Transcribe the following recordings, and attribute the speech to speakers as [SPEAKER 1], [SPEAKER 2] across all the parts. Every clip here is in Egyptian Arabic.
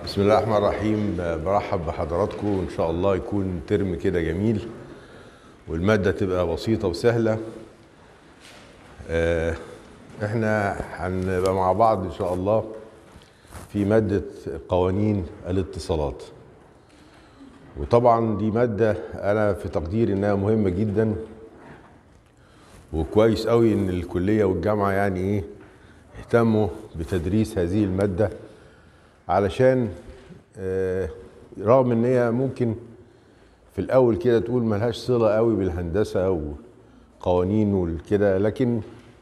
[SPEAKER 1] بسم الله الرحمن الرحيم برحب بحضراتكم وان شاء الله يكون ترم كده جميل والماده تبقى بسيطه وسهله آه، احنا هنبقى مع بعض ان شاء الله في ماده قوانين الاتصالات وطبعا دي ماده انا في تقديري انها مهمه جدا وكويس قوي ان الكليه والجامعه يعني ايه اهتموا بتدريس هذه الماده علشان آه، رغم ان هي ممكن في الاول كده تقول ملهاش صله قوي بالهندسه وقوانين والكده لكن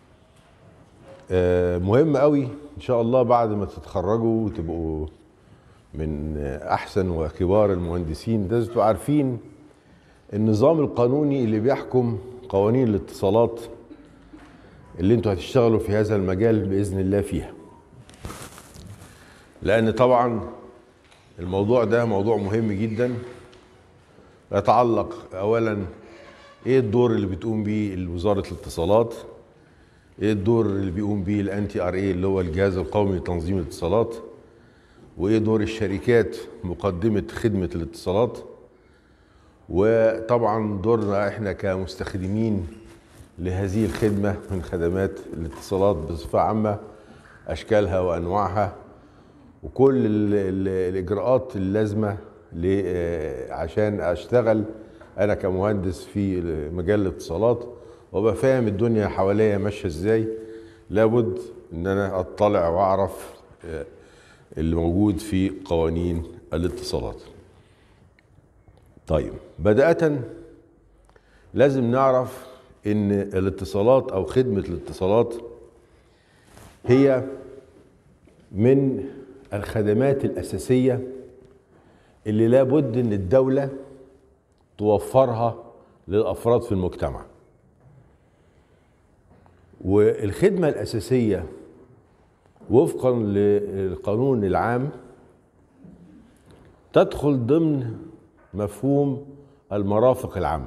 [SPEAKER 1] آه، مهم قوي ان شاء الله بعد ما تتخرجوا وتبقوا من آه، احسن وكبار المهندسين لازم تبقوا عارفين النظام القانوني اللي بيحكم قوانين الاتصالات اللي انتوا هتشتغلوا في هذا المجال باذن الله فيها لان طبعا الموضوع ده موضوع مهم جدا يتعلق اولا ايه الدور اللي بتقوم بيه وزاره الاتصالات ايه الدور اللي بيقوم بيه الانتي ار اي اللي هو الجهاز القومي لتنظيم الاتصالات وايه دور الشركات مقدمه خدمه الاتصالات وطبعا دورنا احنا كمستخدمين لهذه الخدمه من خدمات الاتصالات بصفه عامه اشكالها وانواعها وكل ال ال الاجراءات اللازمه ل- آه، عشان اشتغل انا كمهندس في مجال الاتصالات وابقى فاهم الدنيا حواليا ماشيه ازاي لابد ان انا اطلع واعرف آه، اللي موجود في قوانين الاتصالات طيب بدأة لازم نعرف ان الاتصالات او خدمة الاتصالات هي من الخدمات الأساسية اللي لابد ان الدولة توفرها للأفراد في المجتمع والخدمة الأساسية وفقا للقانون العام تدخل ضمن مفهوم المرافق العامة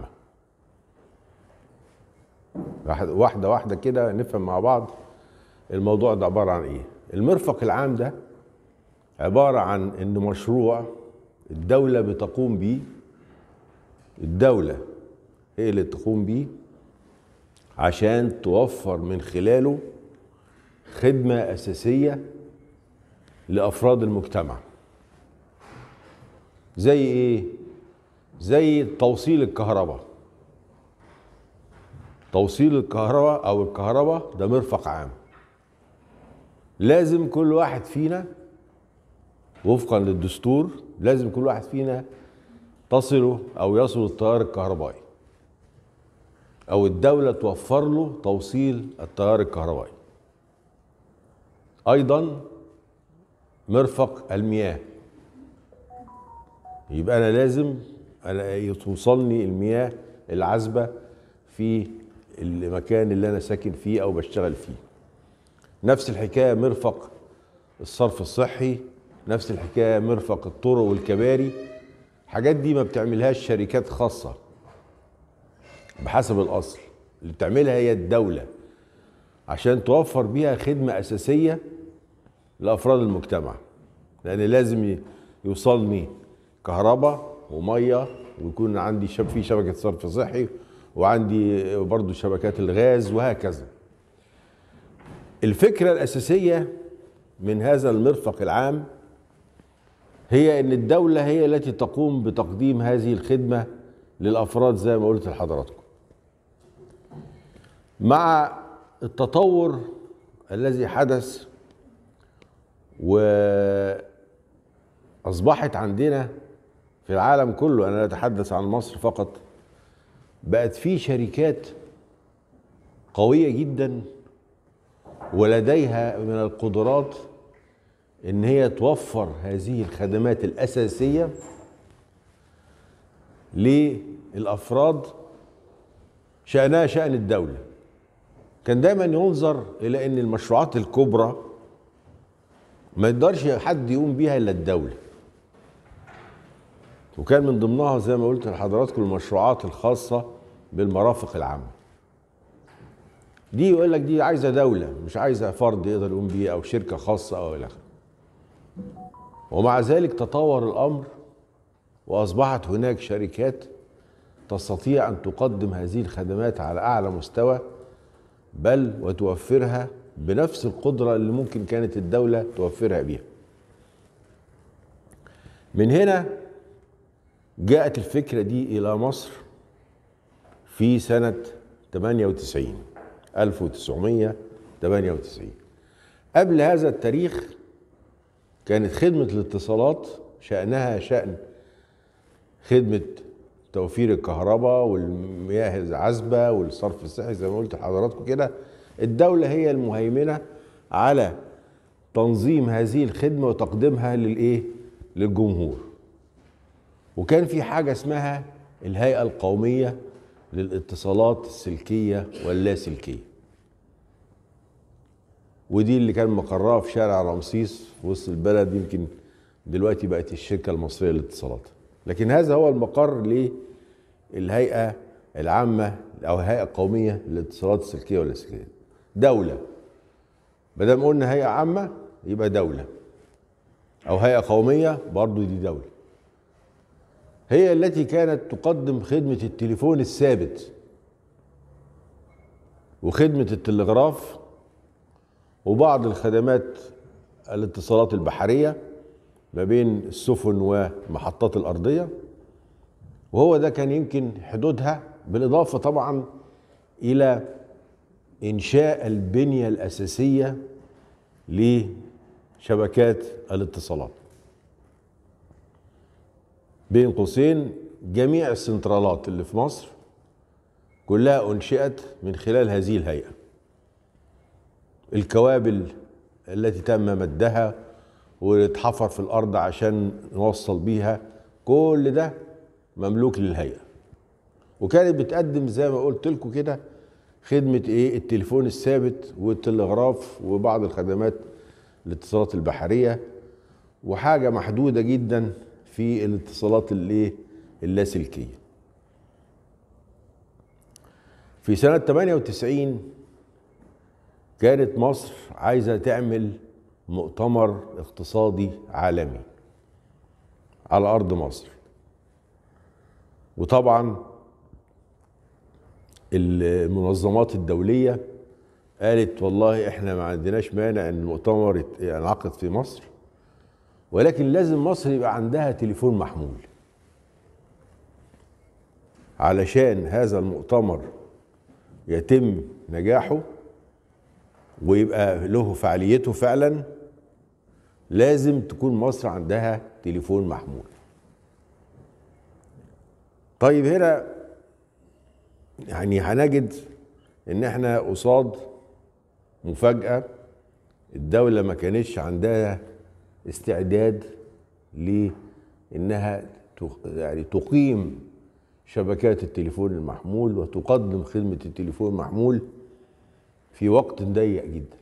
[SPEAKER 1] واحد- واحدة واحدة كده نفهم مع بعض الموضوع ده عبارة عن ايه المرفق العام ده عبارة عن ان مشروع الدولة بتقوم بيه الدولة هي اللي تقوم بيه عشان توفر من خلاله خدمة أساسية لأفراد المجتمع زي إيه؟ زي توصيل الكهرباء توصيل الكهرباء أو الكهرباء ده مرفق عام لازم كل واحد فينا وفقا للدستور لازم كل واحد فينا تصله أو يصل التيار الكهربائي أو الدولة توفر له توصيل التيار الكهربائي ايضا مرفق المياه يبقى انا لازم أنا توصلني المياه العذبه في المكان اللي انا ساكن فيه او بشتغل فيه نفس الحكايه مرفق الصرف الصحي نفس الحكايه مرفق الطرق والكباري الحاجات دي ما بتعملهاش شركات خاصه بحسب الاصل اللي بتعملها هي الدوله عشان توفر بيها خدمة أساسية لأفراد المجتمع لأن لازم ي- يوصلني كهرباء ومية ويكون عندي شب في شبكة صرف صحي وعندي برضو شبكات الغاز وهكذا الفكرة الأساسية من هذا المرفق العام هي أن الدولة هي التي تقوم بتقديم هذه الخدمة للأفراد زي ما قلت لحضراتكم مع التطور الذي حدث واصبحت عندنا في العالم كله انا لا اتحدث عن مصر فقط بقت في شركات قويه جدا ولديها من القدرات ان هي توفر هذه الخدمات الاساسيه للافراد شانها شان الدوله كان دايما ينظر الى ان المشروعات الكبرى ما يقدرش حد يقوم بيها الا الدوله وكان من ضمنها زي ما قلت لحضراتكم المشروعات الخاصه بالمرافق العامه دي يقول لك دي عايزه دوله مش عايزه فرد يقدر يقوم بيها او شركه خاصه او الى اخره ومع ذلك تطور الامر واصبحت هناك شركات تستطيع ان تقدم هذه الخدمات على اعلى مستوى بل وتوفرها بنفس القدره اللي ممكن كانت الدوله توفرها بيها. من هنا جاءت الفكره دي الى مصر في سنه 98 1998 قبل هذا التاريخ كانت خدمة الاتصالات شأنها شأن خدمة توفير الكهرباء والمياه العذبة والصرف الصحي زي ما قلت لحضراتكم كده الدولة هي المهيمنة على تنظيم هذه الخدمة وتقديمها للإيه؟ للجمهور وكان في حاجة اسمها الهيئة القومية للاتصالات السلكية واللاسلكية ودي اللي كان مقرها في شارع رمسيس في وسط البلد يمكن دلوقتي بقت الشركة المصرية للاتصالات لكن هذا هو المقر للهيئة العامة أو الهيئة القومية للاتصالات السلكية واللاسلكية دولة ما دام قلنا هيئة عامة يبقى دولة أو هيئة قومية برضو دي دولة هي التي كانت تقدم خدمة التليفون الثابت وخدمة التلغراف وبعض الخدمات الاتصالات البحرية ما بين السفن والمحطات الأرضية وهو ده كان يمكن حدودها بالإضافة طبعا إلى إنشاء البنية الأساسية لشبكات الاتصالات بين قوسين جميع السنترالات اللي في مصر كلها أنشئت من خلال هذه الهيئة الكوابل التي تم مدها واتحفر في الأرض عشان نوصل بيها كل ده مملوك للهيئة وكانت بتقدم زي ما قلت لكم كده خدمة ايه التليفون الثابت والتلغراف وبعض الخدمات الاتصالات البحرية وحاجة محدودة جدا في الاتصالات الايه اللاسلكيه في سنه 98 كانت مصر عايزه تعمل مؤتمر اقتصادي عالمي على ارض مصر وطبعا المنظمات الدوليه قالت والله احنا ما عندناش مانع ان المؤتمر ينعقد في مصر ولكن لازم مصر يبقى عندها تليفون محمول علشان هذا المؤتمر يتم نجاحه ويبقى له فعاليته فعلا لازم تكون مصر عندها تليفون محمول طيب هنا يعني هنجد ان احنا قصاد مفاجأة الدولة ما كانتش عندها استعداد لانها يعني تقيم شبكات التليفون المحمول وتقدم خدمه التليفون المحمول في وقت ضيق جدا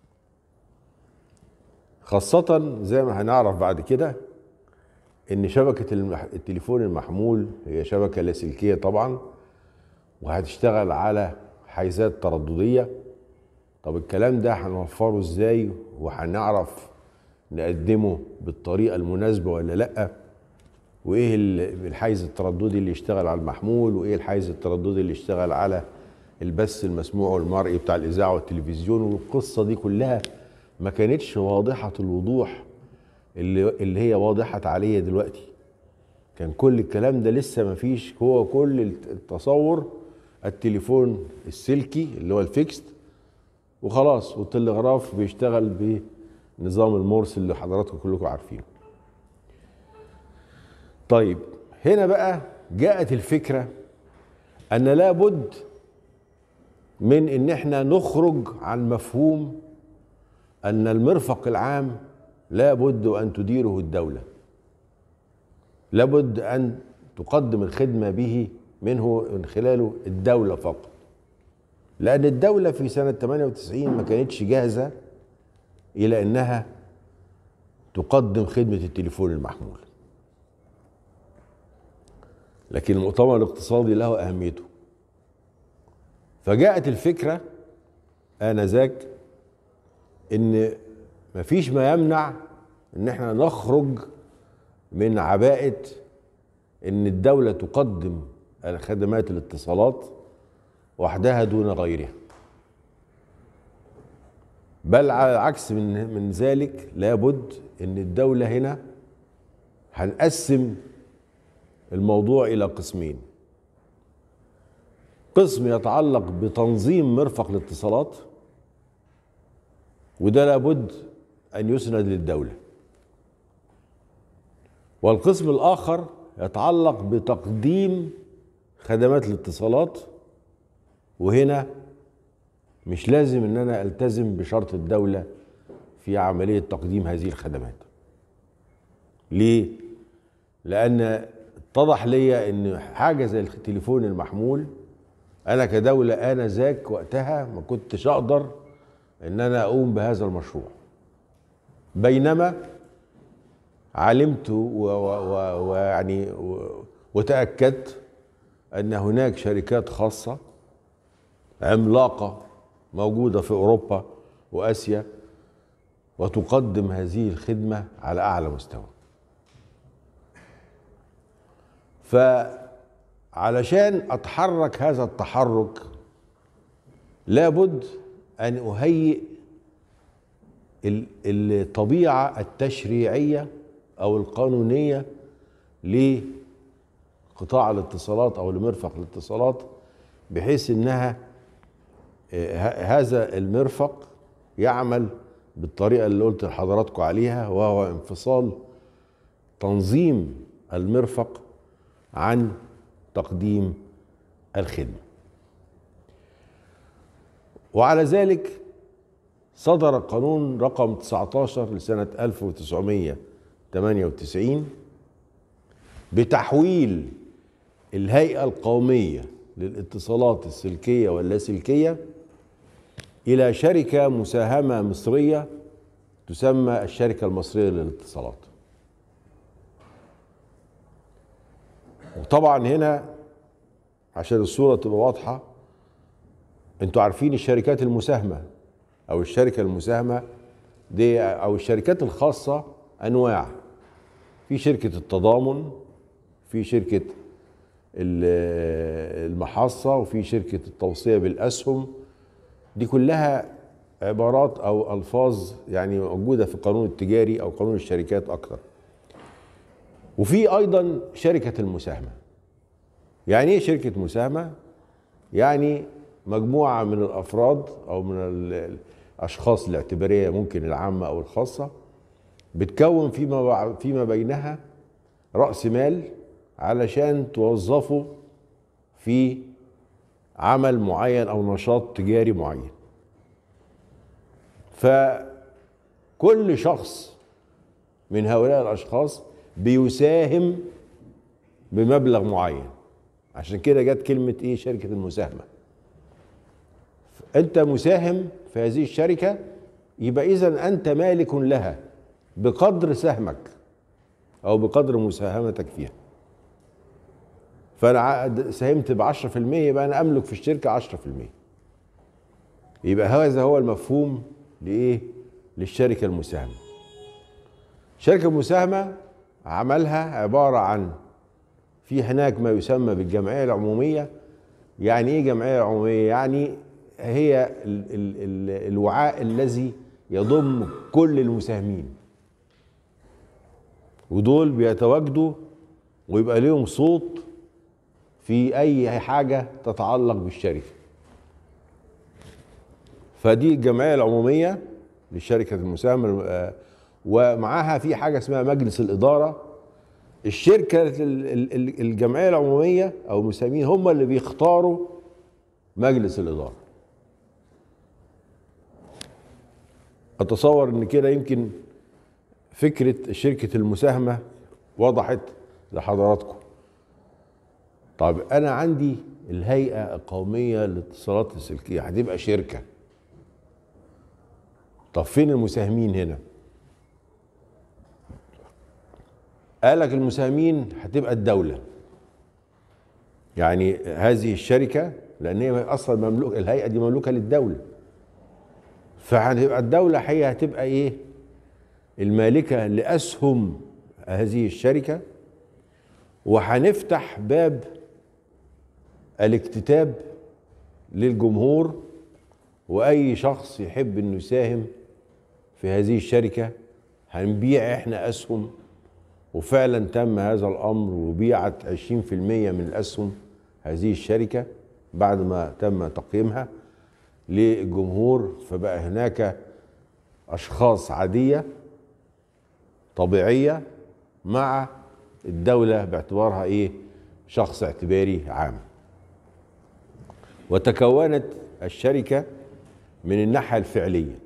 [SPEAKER 1] خاصة زي ما هنعرف بعد كده ان شبكة التليفون المحمول هي شبكة لاسلكية طبعا وهتشتغل على حيزات ترددية طب الكلام ده هنوفره ازاي وهنعرف نقدمه بالطريقه المناسبه ولا لا وايه الحيز الترددي اللي يشتغل على المحمول وايه الحيز الترددي اللي يشتغل على البث المسموع والمرئي بتاع الاذاعه والتلفزيون والقصه دي كلها ما كانتش واضحه الوضوح اللي اللي هي واضحه عليا دلوقتي كان كل الكلام ده لسه ما فيش هو كل التصور التليفون السلكي اللي هو الفيكست وخلاص والتلغراف بيشتغل ب نظام المورس اللي حضراتكم كلكم عارفينه طيب هنا بقى جاءت الفكرة أن لابد من إن إحنا نخرج عن مفهوم أن المرفق العام لابد أن تديره الدولة لابد أن تقدم الخدمة به منه من خلاله الدولة فقط لأن الدولة في سنة 98 ما كانتش جاهزة الى انها تقدم خدمه التليفون المحمول لكن المؤتمر الاقتصادي له اهميته فجاءت الفكره انذاك ان مفيش ما يمنع ان احنا نخرج من عباءة ان الدولة تقدم خدمات الاتصالات وحدها دون غيرها بل على عكس من من ذلك لابد ان الدولة هنا هنقسم الموضوع الى قسمين قسم يتعلق بتنظيم مرفق الاتصالات وده لابد ان يسند للدوله والقسم الاخر يتعلق بتقديم خدمات الاتصالات وهنا مش لازم ان انا التزم بشرط الدوله في عمليه تقديم هذه الخدمات ليه لان اتضح لي ان حاجه زي التليفون المحمول انا كدوله انا ذاك وقتها ما كنتش اقدر ان انا اقوم بهذا المشروع بينما علمت ويعني وتاكدت ان هناك شركات خاصه عملاقه موجوده في اوروبا واسيا وتقدم هذه الخدمه على اعلى مستوى فعلشان اتحرك هذا التحرك لابد ان اهيئ الطبيعه التشريعيه او القانونيه لقطاع الاتصالات او لمرفق الاتصالات بحيث انها آه، هذا المرفق يعمل بالطريقه اللي قلت لحضراتكم عليها وهو انفصال تنظيم المرفق عن تقديم الخدمه وعلى ذلك صدر قانون رقم 19 لسنه 1998 بتحويل الهيئه القوميه للاتصالات السلكيه واللاسلكيه الى شركه مساهمه مصريه تسمى الشركه المصريه للاتصالات وطبعا هنا عشان الصوره تبقى واضحه انتوا عارفين الشركات المساهمه او الشركه المساهمه دي او الشركات الخاصه انواع في شركه التضامن في شركه المحصه وفي شركه التوصيه بالاسهم دي كلها عبارات او الفاظ يعني موجوده في القانون التجاري او قانون الشركات اكثر وفي ايضا شركه المساهمه يعني ايه شركه مساهمه يعني مجموعه من الافراد او من الاشخاص الاعتباريه ممكن العامه او الخاصه بتكون فيما فيما بينها راس مال علشان توظفه في عمل معين او نشاط تجاري معين فكل شخص من هؤلاء الاشخاص بيساهم بمبلغ معين عشان كده جت كلمه ايه شركه المساهمه انت مساهم في هذه الشركه يبقى اذا انت مالك لها بقدر سهمك او بقدر مساهمتك فيها فانا ساهمت ب 10% يبقى انا املك في الشركه 10% يبقى هذا هو المفهوم لايه للشركه المساهمه الشركه المساهمه عملها عباره عن في هناك ما يسمى بالجمعيه العموميه يعني ايه جمعيه عموميه يعني هي ال ال ال الوعاء الذي يضم كل المساهمين ودول بيتواجدوا ويبقى ليهم صوت في اي حاجه تتعلق بالشركه فدي الجمعيه العموميه للشركه المساهمه آه، ومعاها في حاجه اسمها مجلس الاداره الشركه الجمعيه العموميه او المساهمين هم اللي بيختاروا مجلس الاداره اتصور ان كده يمكن فكره شركه المساهمه وضحت لحضراتكم طب انا عندي الهيئه القوميه للاتصالات السلكيه هتبقى شركه طب فين المساهمين هنا قالك المساهمين هتبقى الدوله يعني هذه الشركه لان هي اصلا مملوك الهيئه دي مملوكه للدوله فهتبقى الدوله هي هتبقى ايه المالكة لأسهم هذه الشركة وهنفتح باب الاكتتاب للجمهور وأي شخص يحب إنه يساهم في هذه الشركة هنبيع إحنا أسهم وفعلا تم هذا الأمر وبيعت 20% من الأسهم هذه الشركة بعد ما تم تقييمها للجمهور فبقى هناك أشخاص عادية طبيعية مع الدولة باعتبارها إيه شخص اعتباري عام وتكونت الشركة من الناحية الفعلية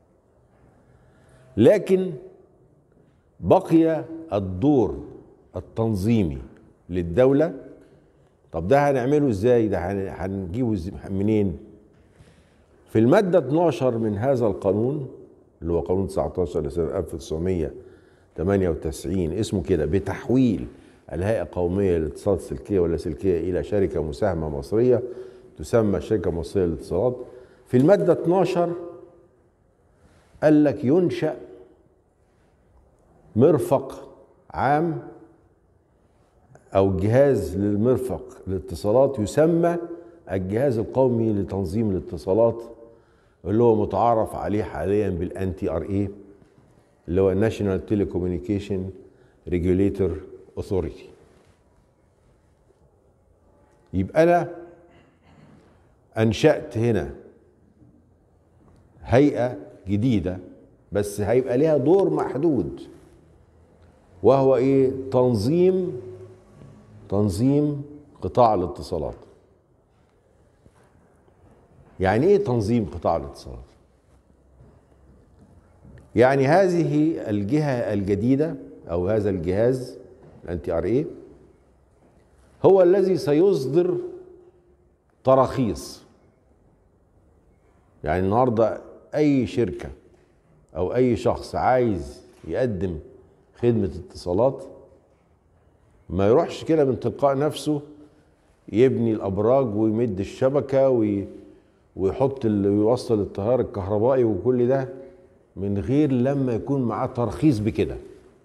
[SPEAKER 1] لكن بقي الدور التنظيمي للدولة طب ده هنعمله ازاي ده هنجيبه منين في المادة 12 من هذا القانون اللي هو قانون 19 لسنة 1998 اسمه كده بتحويل الهيئة القومية للاتصالات السلكية واللاسلكية إلى شركة مساهمة مصرية تسمى الشركة المصرية للاتصالات في المادة 12 قال لك ينشأ مرفق عام أو جهاز للمرفق الاتصالات يسمى الجهاز القومي لتنظيم الاتصالات اللي هو متعارف عليه حاليا بالان تي ار اي اللي هو ناشونال تيليكوميونيكيشن ريجوليتور اوثوريتي يبقى انا انشات هنا هيئه جديده بس هيبقى ليها دور محدود وهو ايه تنظيم تنظيم قطاع الاتصالات يعني ايه تنظيم قطاع الاتصالات يعني هذه الجهه الجديده او هذا الجهاز الان تي ار اي هو الذي سيصدر تراخيص يعني النهارده اي شركه او اي شخص عايز يقدم خدمه اتصالات ما يروحش كده من تلقاء نفسه يبني الابراج ويمد الشبكه وي ويحط اللي يوصل التيار الكهربائي وكل ده من غير لما يكون معاه ترخيص بكده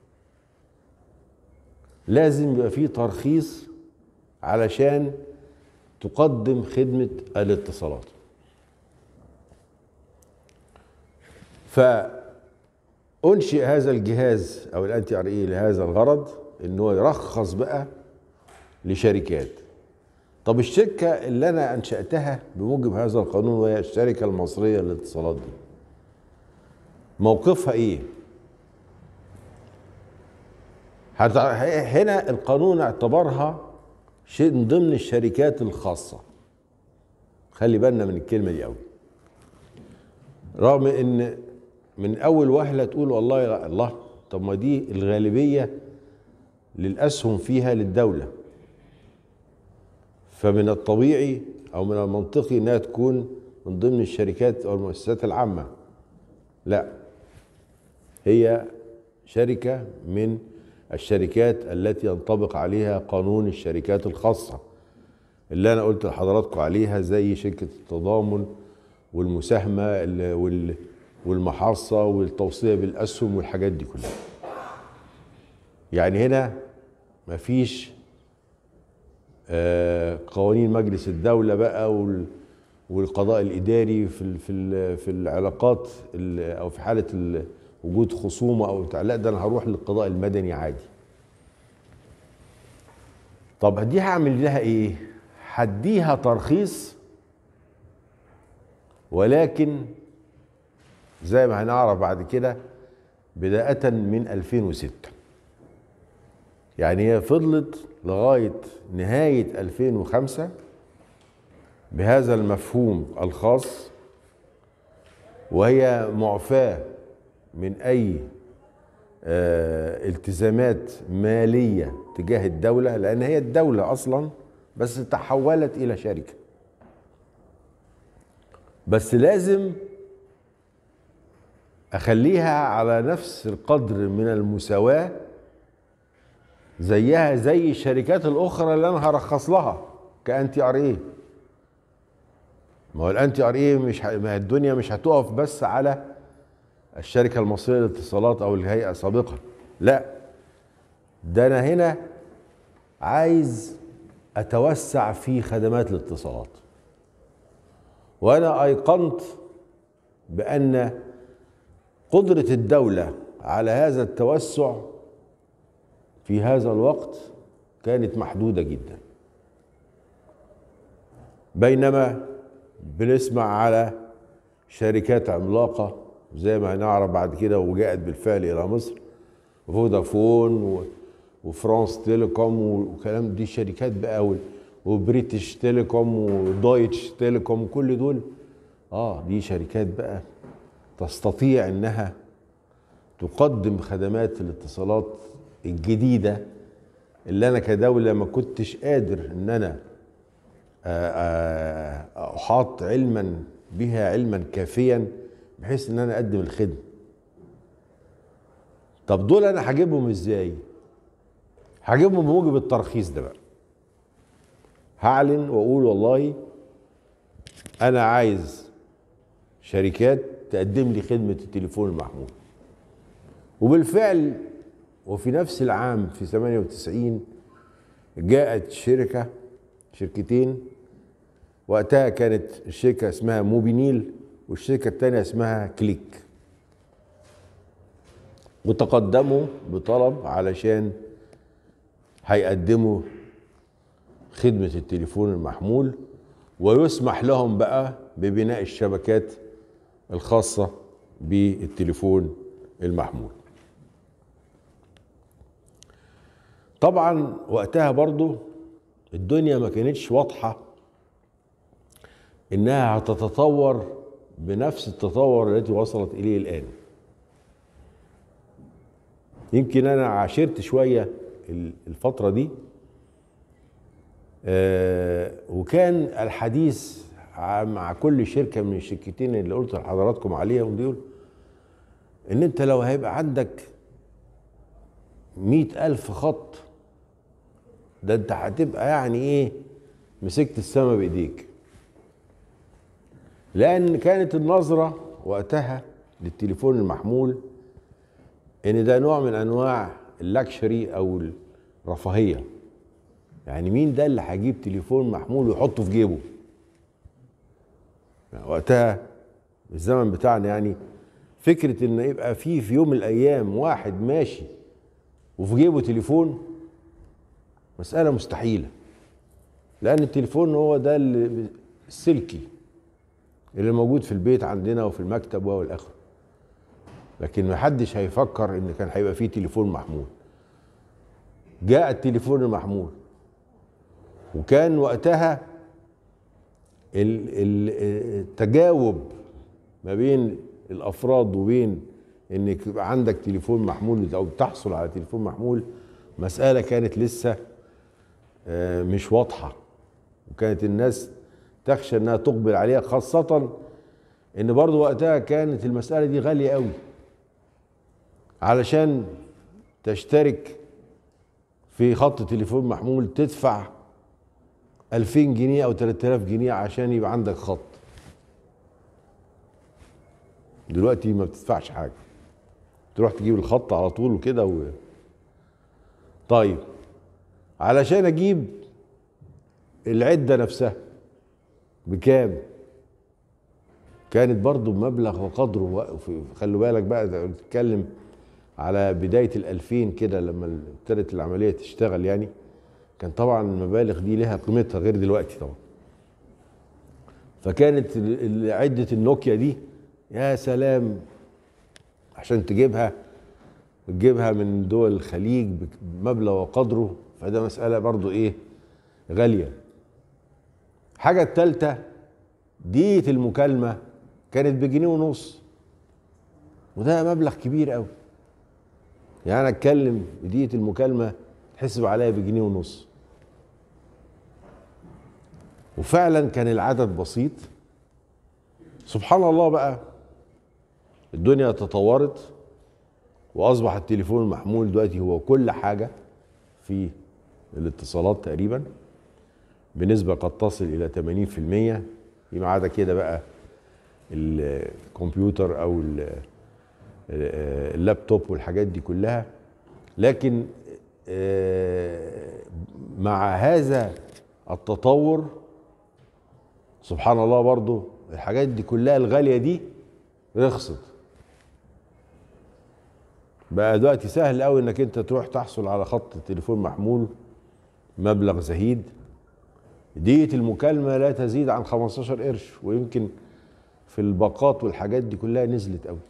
[SPEAKER 1] لازم يبقى فيه ترخيص علشان تقدم خدمة الاتصالات فأنشئ هذا الجهاز أو الانتي ار اي لهذا الغرض ان هو يرخص بقى لشركات طب الشركة اللي أنا أنشأتها بموجب هذا القانون وهي الشركة المصرية للاتصالات دي موقفها إيه؟ هنا القانون اعتبرها شيء من ضمن الشركات الخاصة خلي بالنا من الكلمة دي قوي رغم ان من اول وهله تقول والله لا الله طب ما دي الغالبيه للاسهم فيها للدوله فمن الطبيعي او من المنطقي انها تكون من ضمن الشركات او المؤسسات العامه لا هي شركه من الشركات التي ينطبق عليها قانون الشركات الخاصه اللي انا قلت لحضراتكم عليها زي شركه التضامن والمساهمه والمحاصه والتوصيه بالاسهم والحاجات دي كلها يعني هنا مفيش قوانين مجلس الدولة بقى والقضاء الإداري في في في العلاقات أو في حالة وجود خصومة أو لا ده أنا هروح للقضاء المدني عادي. طب دي هعمل لها إيه؟ هديها ترخيص ولكن زي ما هنعرف بعد كده بداية من 2006 يعني هي فضلت لغاية نهاية 2005 بهذا المفهوم الخاص وهي معفاة من أي آه التزامات مالية تجاه الدولة لأن هي الدولة أصلا بس تحولت إلى شركة بس لازم أخليها على نفس القدر من المساواة زيها زي الشركات الاخرى اللي انا هرخص لها كانتي ار اي ما هو الانتي ار اي مش ه... ما الدنيا مش هتقف بس على الشركة المصرية للاتصالات أو الهيئة سابقا لا ده أنا هنا عايز أتوسع في خدمات الاتصالات وأنا أيقنت بأن قدرة الدولة على هذا التوسع في هذا الوقت كانت محدودة جدا بينما بنسمع على شركات عملاقة زي ما هنعرف بعد كده وجاءت بالفعل إلى مصر فودافون وفرانس تيليكوم وكلام دي شركات بقى وبريتش تيليكوم ودايتش تيليكوم كل دول اه دي شركات بقى تستطيع انها تقدم خدمات الاتصالات الجديده اللي انا كدوله ما كنتش قادر ان انا احاط علما بها علما كافيا بحيث ان انا اقدم الخدمه طب دول انا هجيبهم ازاي هجيبهم بموجب الترخيص ده بقى هعلن واقول والله انا عايز شركات تقدم لي خدمه التليفون المحمول وبالفعل وفي نفس العام في 98 جاءت شركه شركتين وقتها كانت الشركه اسمها موبينيل والشركه الثانيه اسمها كليك وتقدموا بطلب علشان هيقدموا خدمة التليفون المحمول ويسمح لهم بقى ببناء الشبكات الخاصة بالتليفون المحمول طبعا وقتها برضو الدنيا ما كانتش واضحة انها هتتطور بنفس التطور التي وصلت اليه الان يمكن انا عاشرت شويه الفتره دي آه وكان الحديث مع كل شركه من الشركتين اللي قلت لحضراتكم عليهم دول ان انت لو هيبقى عندك مئة ألف خط ده انت هتبقى يعني ايه مسكت السما بايديك لان كانت النظره وقتها للتليفون المحمول ان ده نوع من انواع اللاكشري او الرفاهيه يعني مين ده اللي هيجيب تليفون محمول ويحطه في جيبه يعني وقتها الزمن بتاعنا يعني فكره ان يبقى في في يوم من الايام واحد ماشي وفي جيبه تليفون مساله مستحيله لان التليفون هو ده اللي السلكي اللي موجود في البيت عندنا وفي المكتب والاخر لكن ما حدش هيفكر ان كان هيبقى فيه تليفون محمول جاء التليفون المحمول وكان وقتها التجاوب ما بين الافراد وبين انك يبقى عندك تليفون محمول او تحصل على تليفون محمول مساله كانت لسه مش واضحه وكانت الناس تخشى انها تقبل عليها خاصه ان برضو وقتها كانت المساله دي غاليه قوي علشان تشترك في خط تليفون محمول تدفع 2000 جنيه او 3000 جنيه عشان يبقى عندك خط دلوقتي ما بتدفعش حاجه تروح تجيب الخط على طول وكده و... طيب علشان اجيب العده نفسها بكام كانت برضو بمبلغ وقدره خلوا بالك بقى بتتكلم على بداية الألفين كده لما ابتدت العملية تشتغل يعني كان طبعا المبالغ دي لها قيمتها غير دلوقتي طبعا فكانت عدة النوكيا دي يا سلام عشان تجيبها تجيبها من دول الخليج بمبلغ وقدره فده مسألة برضو ايه غالية حاجة التالتة دية المكالمة كانت بجنيه ونص وده مبلغ كبير قوي يعني انا اتكلم بدية المكالمة تحسب عليا بجنيه ونص وفعلا كان العدد بسيط سبحان الله بقى الدنيا تطورت واصبح التليفون المحمول دلوقتي هو كل حاجه في الاتصالات تقريبا بنسبه قد تصل الى 80% فيما عدا كده بقى الكمبيوتر او آه، اللابتوب والحاجات دي كلها لكن آه، مع هذا التطور سبحان الله برضو الحاجات دي كلها الغالية دي رخصت بقى دلوقتي سهل قوي انك انت تروح تحصل على خط تليفون محمول مبلغ زهيد دية المكالمة لا تزيد عن 15 قرش ويمكن في الباقات والحاجات دي كلها نزلت قوي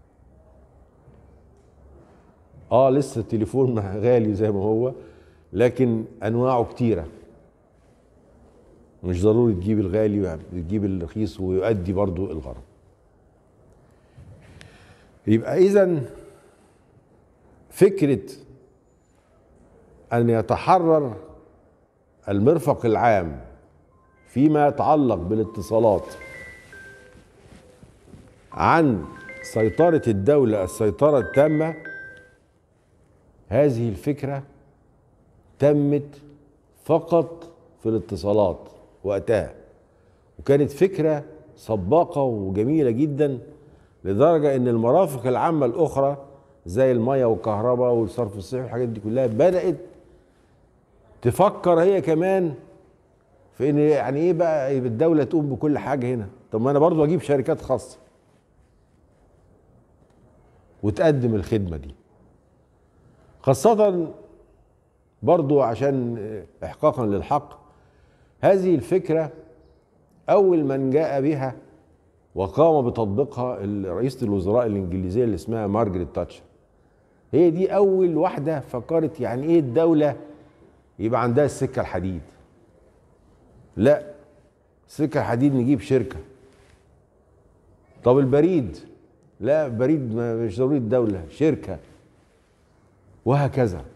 [SPEAKER 1] اه لسه التليفون غالي زي ما هو لكن انواعه كتيره مش ضروري تجيب الغالي تجيب الرخيص ويؤدي برضو الغرض يبقى اذا فكره ان يتحرر المرفق العام فيما يتعلق بالاتصالات عن سيطره الدوله السيطره التامه هذه الفكره تمت فقط في الاتصالات وقتها وكانت فكره سباقه وجميله جدا لدرجه ان المرافق العامه الاخرى زي الميه والكهرباء والصرف الصحي والحاجات دي كلها بدات تفكر هي كمان في ان يعني ايه بقى الدوله تقوم بكل حاجه هنا طب ما انا برضو اجيب شركات خاصه وتقدم الخدمه دي خاصه برضو عشان احقاقا للحق هذه الفكره اول من جاء بها وقام بتطبيقها رئيسه الوزراء الانجليزيه اللي اسمها مارجريت تاتشر هي دي اول واحده فكرت يعني ايه الدوله يبقى عندها السكه الحديد لا سكه الحديد نجيب شركه طب البريد لا بريد مش ضروري الدوله شركه وهكذا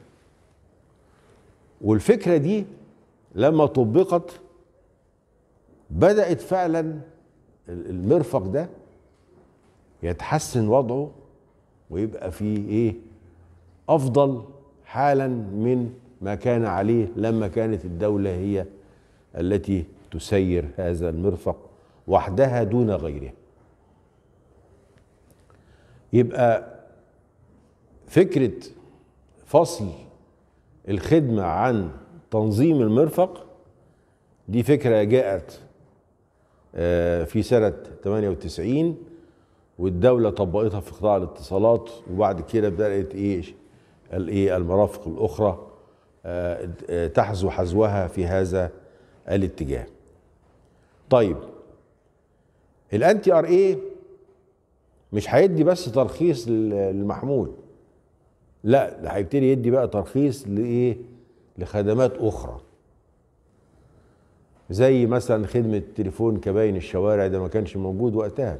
[SPEAKER 1] والفكره دي لما طبقت بدات فعلا المرفق ده يتحسن وضعه ويبقى فيه ايه افضل حالا من ما كان عليه لما كانت الدوله هي التي تسير هذا المرفق وحدها دون غيرها يبقى فكره فصل الخدمه عن تنظيم المرفق دي فكره جاءت في سنه 98 والدوله طبقتها في قطاع الاتصالات وبعد كده بدات ايه الايه المرافق الاخرى تحذو حذوها في هذا الاتجاه طيب الانتي ار اي مش هيدي بس ترخيص للمحمول لا ده هيبتدي يدي بقى ترخيص لايه لخدمات اخرى زي مثلا خدمه تليفون كباين الشوارع ده ما كانش موجود وقتها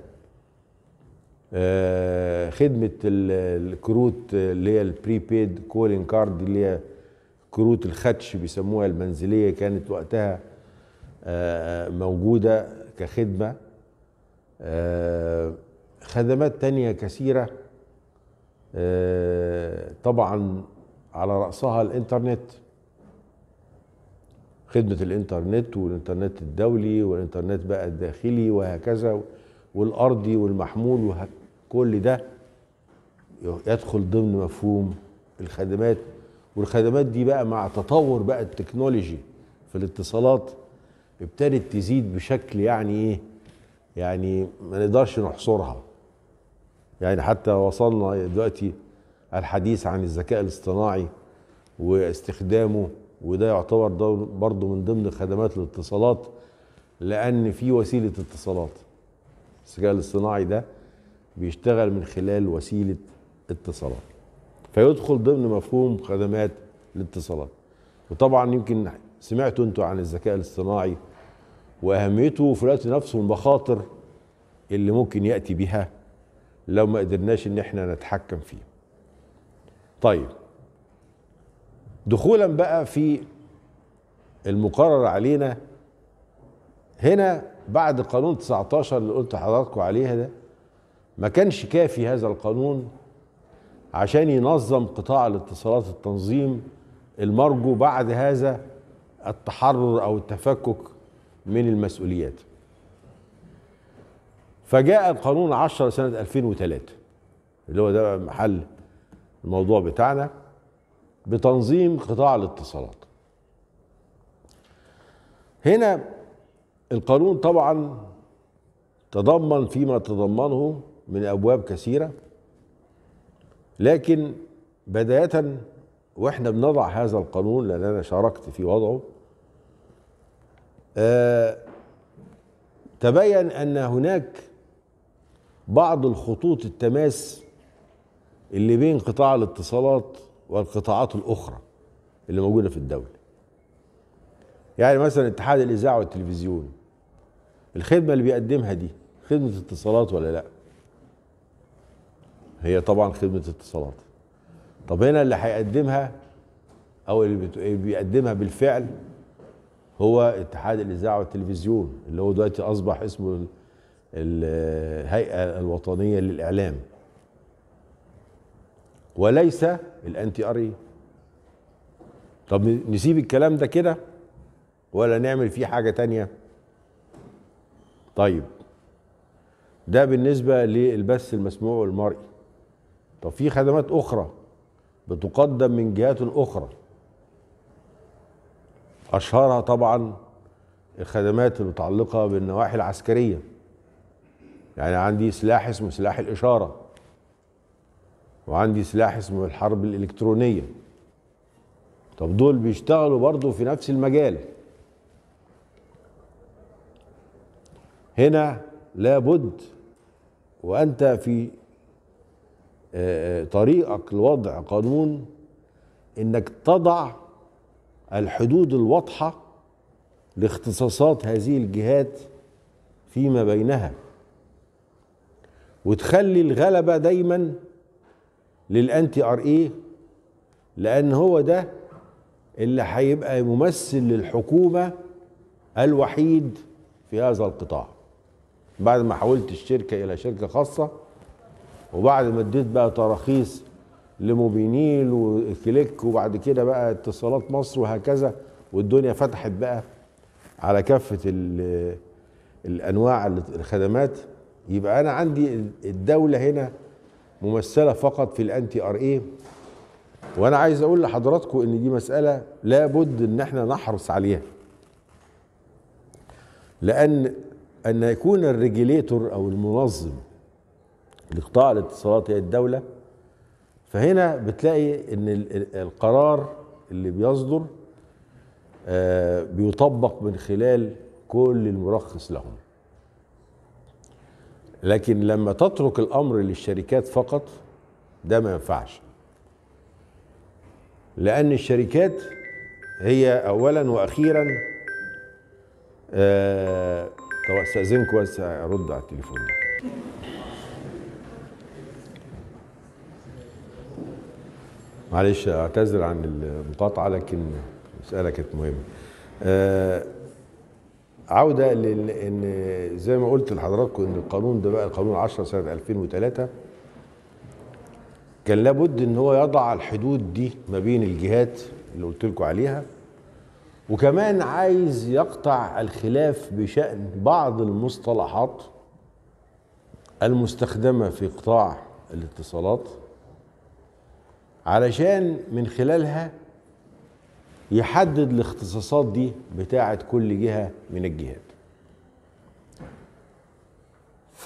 [SPEAKER 1] آه خدمه الكروت اللي هي البريبيد كولين كارد اللي هي كروت الخدش بيسموها المنزليه كانت وقتها آه موجوده كخدمه آه خدمات تانية كثيرة طبعا على رأسها الإنترنت خدمة الإنترنت والإنترنت الدولي والإنترنت بقى الداخلي وهكذا والأرضي والمحمول كل ده يدخل ضمن مفهوم الخدمات والخدمات دي بقى مع تطور بقى التكنولوجي في الاتصالات ابتدت تزيد بشكل يعني ايه يعني ما نقدرش نحصرها يعني حتى وصلنا دلوقتي الحديث عن الذكاء الاصطناعي واستخدامه وده يعتبر برضه من ضمن خدمات الاتصالات لان في وسيله اتصالات الذكاء الاصطناعي ده بيشتغل من خلال وسيله اتصالات فيدخل ضمن مفهوم خدمات الاتصالات وطبعا يمكن سمعتوا انتوا عن الذكاء الاصطناعي واهميته وفي الوقت نفسه المخاطر اللي ممكن ياتي بها لو ما قدرناش ان احنا نتحكم فيه طيب دخولا بقى في المقرر علينا هنا بعد قانون 19 اللي قلت لحضراتكم عليها ده ما كانش كافي هذا القانون عشان ينظم قطاع الاتصالات التنظيم المرجو بعد هذا التحرر او التفكك من المسؤوليات فجاء القانون 10 سنة 2003 اللي هو ده محل الموضوع بتاعنا بتنظيم قطاع الاتصالات هنا القانون طبعا تضمن فيما تضمنه من ابواب كثيره لكن بدايه واحنا بنضع هذا القانون لان انا شاركت في وضعه آه تبين ان هناك بعض الخطوط التماس اللي بين قطاع الاتصالات والقطاعات الاخرى اللي موجوده في الدوله يعني مثلا اتحاد الاذاعه والتلفزيون الخدمه اللي بيقدمها دي خدمه اتصالات ولا لا هي طبعا خدمه اتصالات طب هنا اللي هيقدمها او اللي بيقدمها بالفعل هو اتحاد الاذاعه والتلفزيون اللي هو دلوقتي اصبح اسمه الهيئه الوطنيه للاعلام وليس الانتي ار طب نسيب الكلام ده كده ولا نعمل فيه حاجه تانية طيب ده بالنسبه للبث المسموع والمرئي طب في خدمات اخرى بتقدم من جهات اخرى اشهرها طبعا الخدمات المتعلقه بالنواحي العسكريه يعني عندي سلاح اسمه سلاح الاشاره وعندي سلاح اسمه الحرب الالكترونيه طب دول بيشتغلوا برضه في نفس المجال هنا لابد وانت في طريقك لوضع قانون انك تضع الحدود الواضحه لاختصاصات هذه الجهات فيما بينها وتخلي الغلبه دايما للانتي ار اي لان هو ده اللي هيبقى ممثل للحكومه الوحيد في هذا القطاع بعد ما حولت الشركه الى شركه خاصه وبعد ما اديت بقى تراخيص لموبينيل وكليك وبعد كده بقى اتصالات مصر وهكذا والدنيا فتحت بقى على كافه الانواع الخدمات يبقى انا عندي الدوله هنا ممثله فقط في الانتي ار اي وانا عايز اقول لحضراتكم ان دي مساله لابد ان احنا نحرص عليها لان ان يكون الريجيليتور او المنظم لقطاع الاتصالات هي الدوله فهنا بتلاقي ان القرار اللي بيصدر بيطبق من خلال كل المرخص لهم لكن لما تترك الامر للشركات فقط ده ما ينفعش لان الشركات هي اولا واخيرا آه طب استاذنكم بس ارد على التليفون ده معلش اعتذر عن المقاطعه لكن المساله كانت مهمه آه عوده لان زي ما قلت لحضراتكم ان القانون ده بقى القانون 10 سنه 2003 كان لابد ان هو يضع الحدود دي ما بين الجهات اللي قلت لكم عليها وكمان عايز يقطع الخلاف بشان بعض المصطلحات المستخدمه في قطاع الاتصالات علشان من خلالها يحدد الاختصاصات دي بتاعه كل جهه من الجهات ف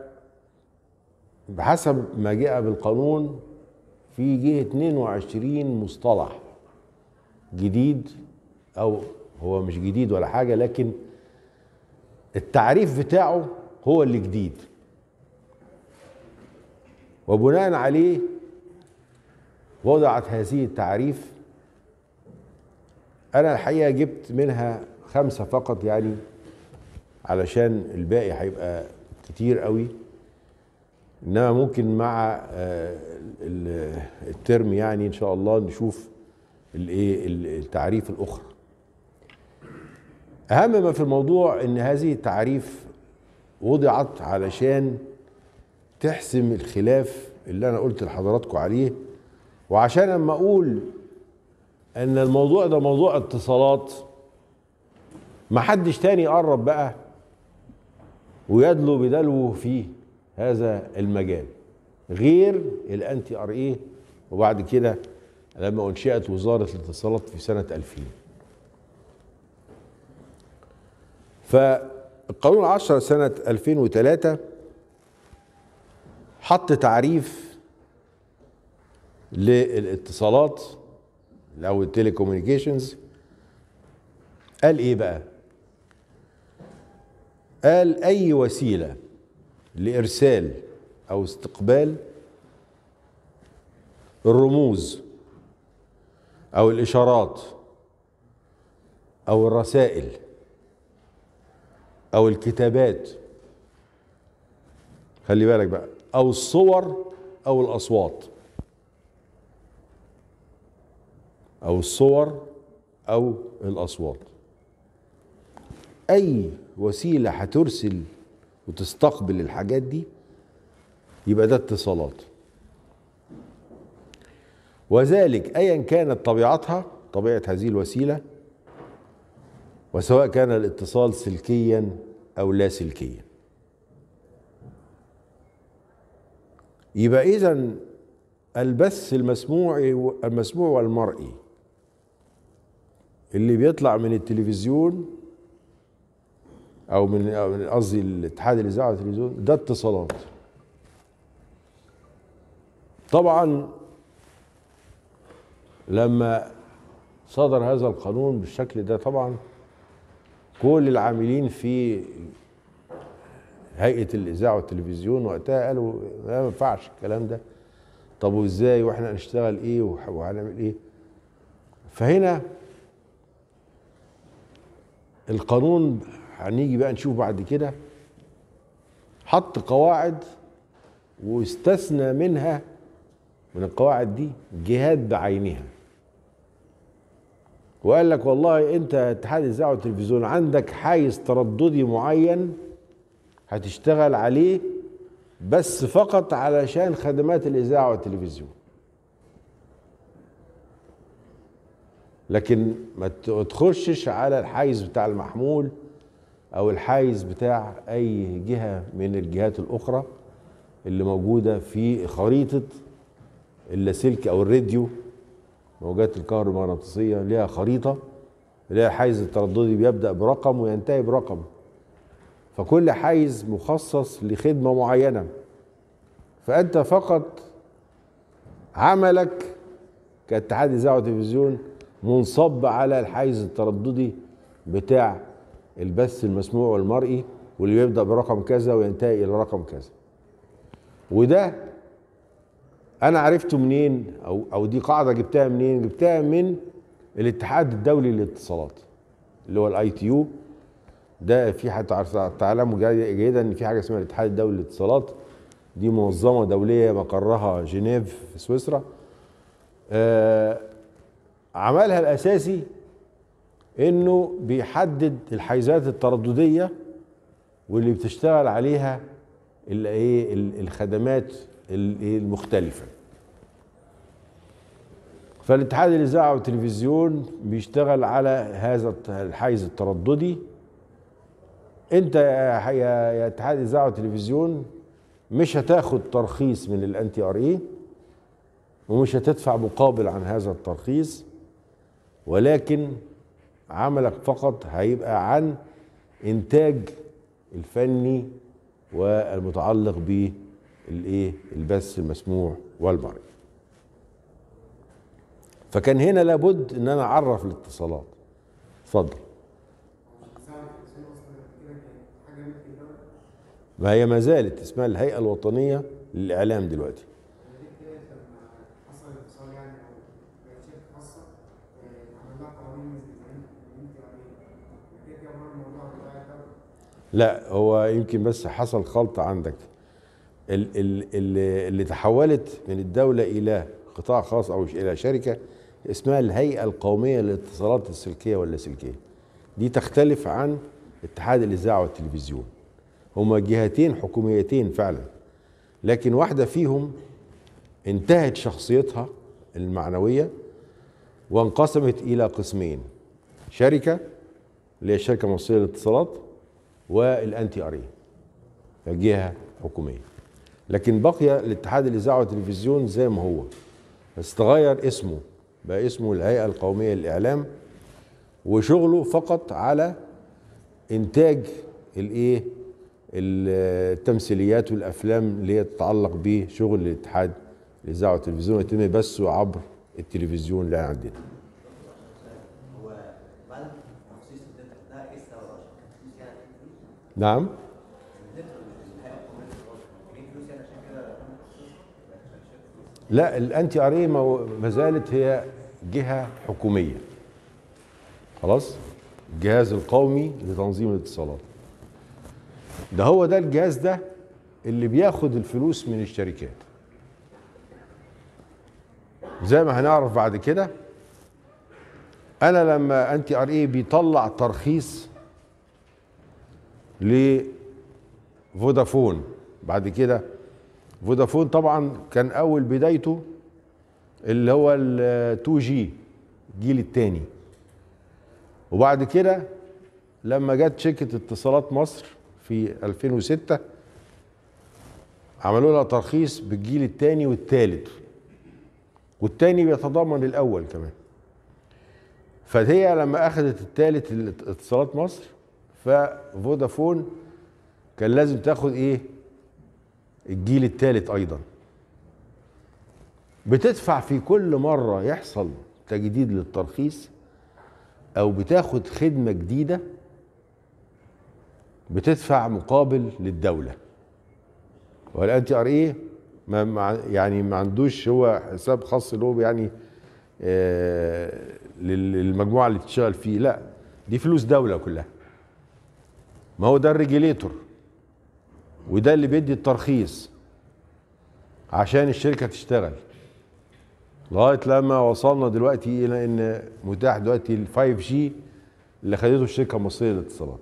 [SPEAKER 1] بحسب ما جاء بالقانون في جه 22 مصطلح جديد او هو مش جديد ولا حاجه لكن التعريف بتاعه هو اللي جديد وبناء عليه وضعت هذه التعريف انا الحقيقه جبت منها خمسه فقط يعني علشان الباقي هيبقى كتير قوي انما ممكن مع الترم يعني ان شاء الله نشوف الايه التعريف الاخرى اهم ما في الموضوع ان هذه التعريف وضعت علشان تحسم الخلاف اللي انا قلت لحضراتكم عليه وعشان اما اقول ان الموضوع ده موضوع اتصالات ما حدش تاني يقرب بقى ويدلو بدلوه في هذا المجال غير الانتي ار اي وبعد كده لما انشئت وزاره الاتصالات في سنه 2000 فالقانون 10 سنه 2003 حط تعريف للاتصالات او التليكوميونيكيشنز قال ايه بقى قال اي وسيله لارسال او استقبال الرموز او الاشارات او الرسائل او الكتابات خلي بالك بقى او الصور او الاصوات او الصور او الاصوات اي وسيله هترسل وتستقبل الحاجات دي يبقى ده اتصالات وذلك ايا كانت طبيعتها طبيعه هذه الوسيله وسواء كان الاتصال سلكيا او لا سلكيا يبقى اذا البث المسموعي المسموع والمرئي اللي بيطلع من التلفزيون او من أو من قصدي الاتحاد الاذاعه والتلفزيون ده اتصالات طبعا لما صدر هذا القانون بالشكل ده طبعا كل العاملين في هيئه الاذاعه والتلفزيون وقتها قالوا ما ينفعش الكلام ده طب وازاي واحنا هنشتغل ايه وهنعمل ايه فهنا القانون هنيجي بقى نشوف بعد كده حط قواعد واستثنى منها من القواعد دي جهات بعينها وقال لك والله انت اتحاد الاذاعه والتلفزيون عندك حيز ترددي معين هتشتغل عليه بس فقط علشان خدمات الاذاعه والتلفزيون لكن ما تخشش على الحيز بتاع المحمول او الحيز بتاع اي جهه من الجهات الاخرى اللي موجوده في خريطه اللاسلكي او الراديو موجات الكهرومغناطيسيه ليها خريطه ليها حيز الترددي بيبدا برقم وينتهي برقم فكل حيز مخصص لخدمه معينه فانت فقط عملك كاتحاد اذاعه وتلفزيون منصب على الحيز الترددي بتاع البث المسموع والمرئي واللي بيبدا برقم كذا وينتهي الى رقم كذا وده انا عرفته منين او او دي قاعده جبتها منين جبتها من الاتحاد الدولي للاتصالات اللي هو الاي تي يو ده في حد تعلموا جيدا ان في حاجه اسمها الاتحاد الدولي للاتصالات دي منظمه دوليه مقرها جنيف في سويسرا آه عملها الاساسي انه بيحدد الحيزات التردديه واللي بتشتغل عليها الايه الخدمات المختلفه فالاتحاد الاذاعه والتلفزيون بيشتغل على هذا الحيز الترددي انت يا اتحاد الاذاعه والتلفزيون مش هتاخد ترخيص من الانتي ار اي ومش هتدفع مقابل عن هذا الترخيص ولكن عملك فقط هيبقى عن انتاج الفني والمتعلق بالايه البث المسموع والمرئي فكان هنا لابد ان انا اعرف الاتصالات اتفضل ما هي ما زالت اسمها الهيئه الوطنيه للاعلام دلوقتي لا هو يمكن بس حصل خلط عندك اللي, اللي تحولت من الدولة إلى قطاع خاص أو إلى شركة اسمها الهيئة القومية للاتصالات السلكية واللاسلكية دي تختلف عن اتحاد الإذاعة والتلفزيون هما جهتين حكوميتين فعلا لكن واحدة فيهم انتهت شخصيتها المعنوية وانقسمت إلى قسمين شركة اللي هي الشركة المصرية للاتصالات والانتي ار اي جهه حكوميه لكن بقي الاتحاد الاذاعه والتلفزيون زي ما هو بس تغير اسمه بقى اسمه الهيئه القوميه للاعلام وشغله فقط على انتاج الايه التمثيليات والافلام اللي هي تتعلق بشغل الاتحاد الاذاعه والتلفزيون يتم بثه عبر التلفزيون اللي عندنا
[SPEAKER 2] هو بعد تخصيص النت ده ايه السبب عشان كان فلوس يعني فلوس
[SPEAKER 1] نعم
[SPEAKER 2] النت الحقيقه القوميه للتواصل كان فلوس يعني عشان كده تم تخصيص ما كانش فلوس
[SPEAKER 1] لا الانتي ار اي ما زالت هي جهه حكوميه خلاص الجهاز القومي لتنظيم الاتصالات ده هو ده الجهاز ده اللي بياخد الفلوس من الشركات زي ما هنعرف بعد كده انا لما انتي ار اي بيطلع ترخيص لفودافون بعد كده فودافون طبعا كان اول بدايته اللي هو ال 2 جي الجيل الثاني وبعد كده لما جت شركه اتصالات مصر في 2006 عملوا لها ترخيص بالجيل الثاني والثالث والثاني بيتضمن الاول كمان فهي لما اخذت الثالث اتصالات مصر ففودافون كان لازم تاخد ايه الجيل الثالث ايضا بتدفع في كل مره يحصل تجديد للترخيص او بتاخد خدمه جديده بتدفع مقابل للدوله والانتي ار ايه ما ما- يعني ما عندوش هو حساب خاص له يعني آه، لل- للمجموعه اللي تشتغل فيه لا دي فلوس دوله كلها ما هو ده الريجيليتور وده اللي بيدي الترخيص عشان الشركه تشتغل لغايه لما وصلنا دلوقتي الى ان متاح دلوقتي ال 5 جي اللي خدته الشركه المصريه للاتصالات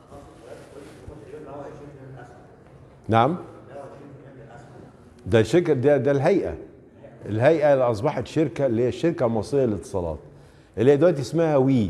[SPEAKER 1] نعم ده الشركه ده ده الهيئه الهيئه اللي اصبحت شركه اللي هي الشركه المصريه للاتصالات اللي هي دلوقتي اسمها وي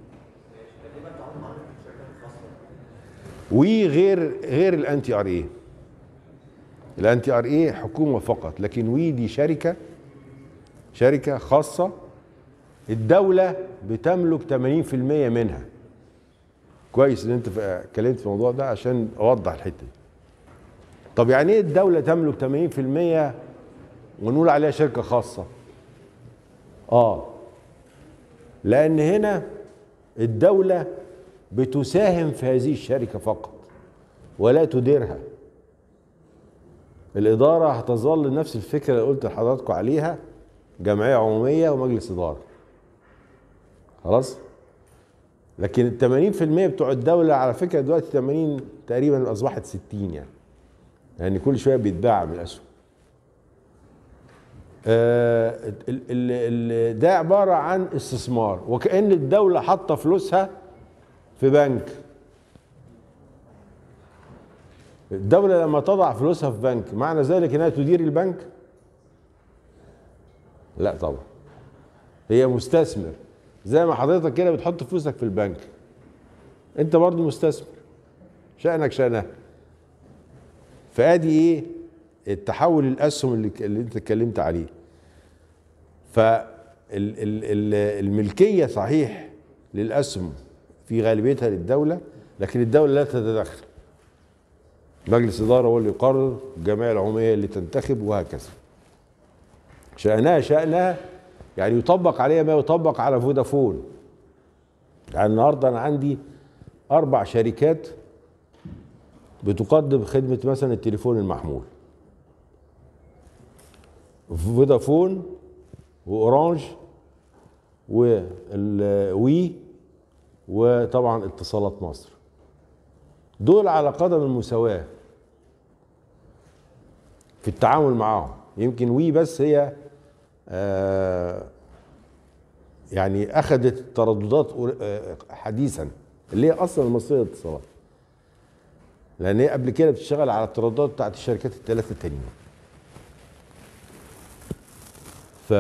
[SPEAKER 1] وي غير غير الانتي ار اي الانتي ار اي حكومه فقط لكن وي دي شركه شركه خاصه الدوله بتملك 80% منها كويس ان انت ف- اتكلمت في الموضوع ده عشان اوضح الحته دي طب يعني ايه الدوله تملك 80% ونقول عليها شركه خاصه اه لان هنا الدوله بتساهم في هذه الشركه فقط ولا تديرها الاداره هتظل نفس الفكره اللي قلت لحضراتكم عليها جمعيه عموميه ومجلس اداره خلاص لكن ال 80% بتوع الدوله على فكره دلوقتي 80 تقريبا اصبحت 60 يعني يعني كل شويه بيتباع من الاسهم آه ال- ال- ال- ده عباره عن استثمار وكأن الدوله حاطه فلوسها في بنك الدولة لما تضع فلوسها في بنك معنى ذلك انها تدير البنك؟ لا طبعا هي مستثمر زي ما حضرتك كده بتحط فلوسك في البنك انت برضو مستثمر شأنك شأنها فادي ايه التحول الاسهم اللي, اللي انت اتكلمت عليه فالملكيه صحيح للاسهم في غالبيتها للدوله لكن الدوله لا تتدخل مجلس اداره هو اللي يقرر الجمعيه العموميه اللي تنتخب وهكذا شأنها شأنها يعني يطبق عليها ما يطبق على فودافون يعني النهارده انا عندي اربع شركات بتقدم خدمه مثلا التليفون المحمول فودافون واورانج والوي وطبعا اتصالات مصر دول على قدم المساواة في التعامل معاهم يمكن وي بس هي آه يعني أخذت ترددات قر- آه، حديثا اللي هي أصلا المصرية للاتصالات لأن هي قبل كده بتشتغل على الترددات بتاعت الشركات الثلاثة التانيين ف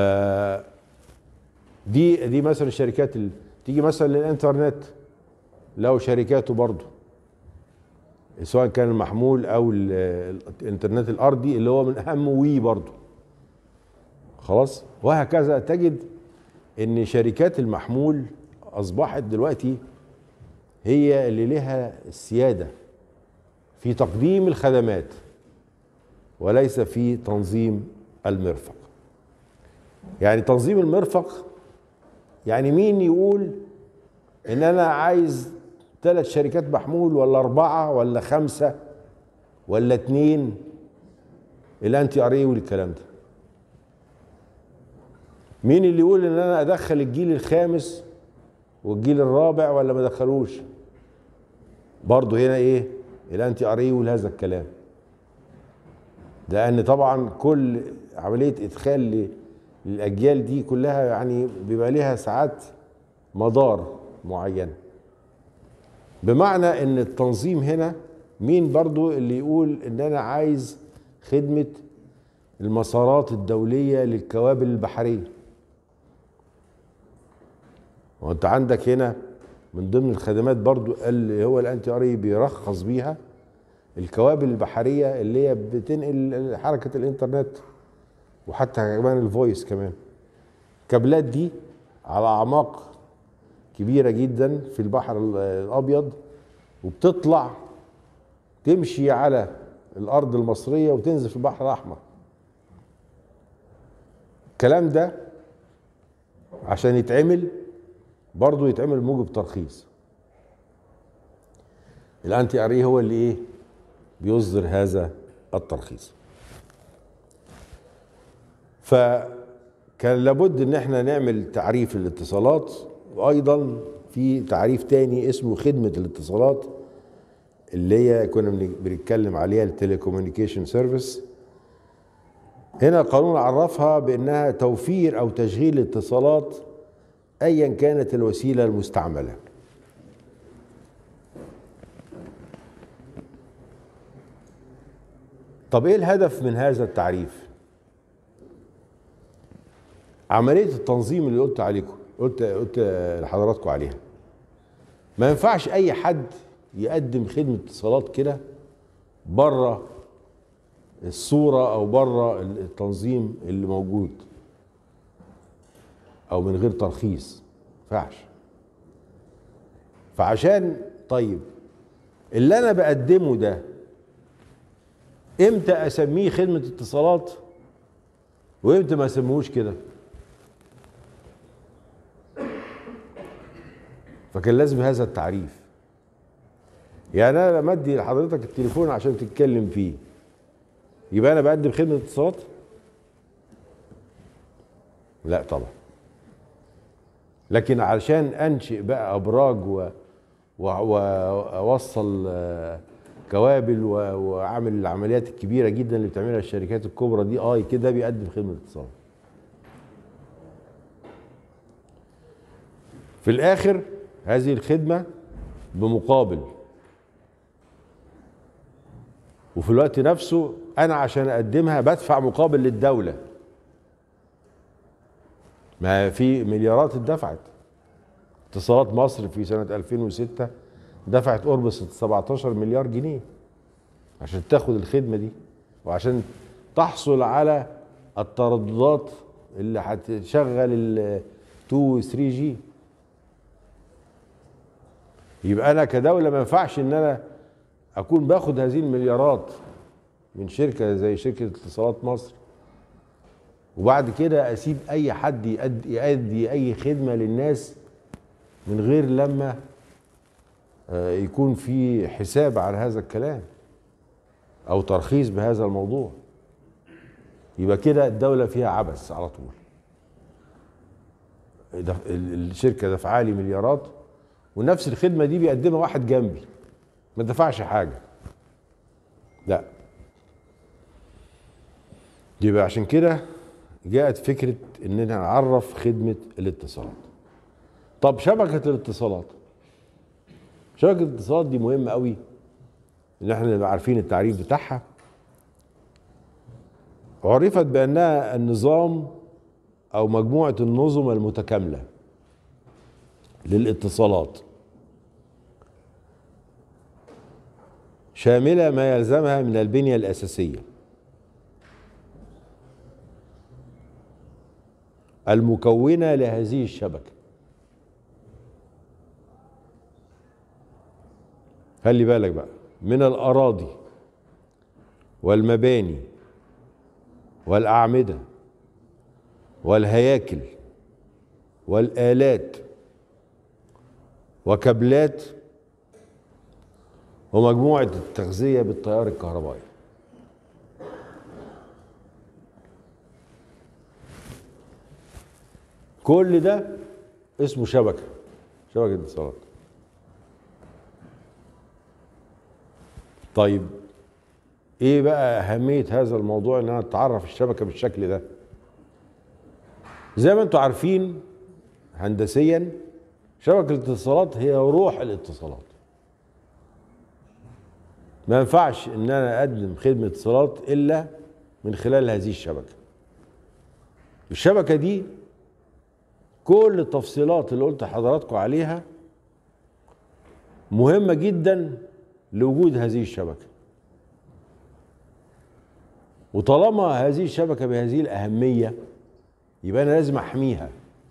[SPEAKER 1] دي دي مثلا الشركات اللي تيجي مثلا للانترنت له شركاته برضه سواء كان المحمول او ال- الانترنت الارضي اللي هو من اهم وي برضه خلاص وهكذا تجد ان شركات المحمول اصبحت دلوقتي هي اللي لها السياده في تقديم الخدمات وليس في تنظيم المرفق يعني تنظيم المرفق يعني مين يقول ان انا عايز ثلاث شركات محمول ولا اربعه ولا خمسه ولا اتنين الانتي ار اي والكلام ده مين اللي يقول ان انا ادخل الجيل الخامس والجيل الرابع ولا ما ادخلوش برضه هنا ايه الانتي ار اي يقول هذا الكلام لان طبعا كل عمليه ادخال ل- للاجيال دي كلها يعني بيبقى ليها ساعات مدار معينه بمعنى ان التنظيم هنا مين برضو اللي يقول ان انا عايز خدمه المسارات الدوليه للكوابل البحريه وانت عندك هنا من ضمن الخدمات برضو اللي هو الانتي ار بيرخص بيها الكوابل البحريه اللي هي بتنقل حركه الانترنت وحتى كمان الفويس كمان الكابلات دي على اعماق كبيره جدا في البحر ال- الابيض وبتطلع تمشي على الارض المصريه وتنزل في البحر الاحمر الكلام ده عشان يتعمل برضه يتعمل موجب ترخيص الانتي ار هو اللي ايه بيصدر هذا الترخيص فكان لابد ان احنا نعمل تعريف الاتصالات وايضا في تعريف تاني اسمه خدمه الاتصالات اللي هي كنا بن- بنتكلم عليها التليكوميونيكيشن سيرفيس هنا القانون عرفها بانها توفير او تشغيل اتصالات ايا كانت الوسيله المستعمله طب ايه الهدف من هذا التعريف عمليه التنظيم اللي قلت عليكم قلت قلت لحضراتكم عليها ما ينفعش اي حد يقدم خدمه اتصالات كده بره الصوره او بره التنظيم اللي موجود او من غير ترخيص ما ينفعش فعشان طيب اللي انا بقدمه ده امتى اسميه خدمه اتصالات وامتى ما اسميهوش كده فكان لازم هذا التعريف يعني انا لما ادي لحضرتك التليفون عشان تتكلم فيه يبقى انا بقدم خدمه اتصالات لا طبعا لكن علشان انشئ بقى ابراج و و- واوصل آه، كوابل و- واعمل العمليات الكبيره جدا اللي بتعملها الشركات الكبرى دي اه كده بيقدم خدمه اتصال في الاخر هذه الخدمه بمقابل وفي الوقت نفسه انا عشان اقدمها بدفع مقابل للدوله ما في مليارات اتدفعت اتصالات مصر في سنه 2006 دفعت قرب 17 مليار جنيه عشان تاخد الخدمه دي وعشان تحصل على الترددات اللي هتشغل ال 2 و 3 جي يبقى انا كدوله ما ينفعش ان انا اكون باخد هذه المليارات من شركه زي شركه اتصالات مصر وبعد كده اسيب اي حد يأدي, يأدي اي خدمه للناس من غير لما آه، يكون في حساب على هذا الكلام او ترخيص بهذا الموضوع يبقى كده الدوله فيها عبث على طول دف- ال- الشركه دفعها لي مليارات ونفس الخدمه دي بيقدمها واحد جنبي ما دفعش حاجه لا يبقى عشان كده جاءت فكره اننا نعرف خدمه الاتصالات طب شبكه الاتصالات شبكه الاتصالات دي مهمه قوي ان احنا نبقى عارفين التعريف بتاعها عرفت بانها النظام او مجموعه النظم المتكامله للاتصالات شاملة ما يلزمها من البنية الأساسية المكونة لهذه الشبكة خلي بالك بقى من الأراضي والمباني والأعمدة والهياكل والآلات وكابلات ومجموعة التغذية بالتيار الكهربائي كل ده اسمه شبكة شبكة اتصالات طيب ايه بقى اهمية هذا الموضوع ان انا اتعرف الشبكة بالشكل ده زي ما انتم عارفين هندسيا شبكة الاتصالات هي روح الاتصالات ما ينفعش ان انا اقدم خدمة اتصالات الا من خلال هذه الشبكة الشبكة دي كل التفصيلات اللي قلت لحضراتكم عليها مهمة جدا لوجود هذه الشبكة وطالما هذه الشبكة بهذه الأهمية يبقى أنا لازم أحميها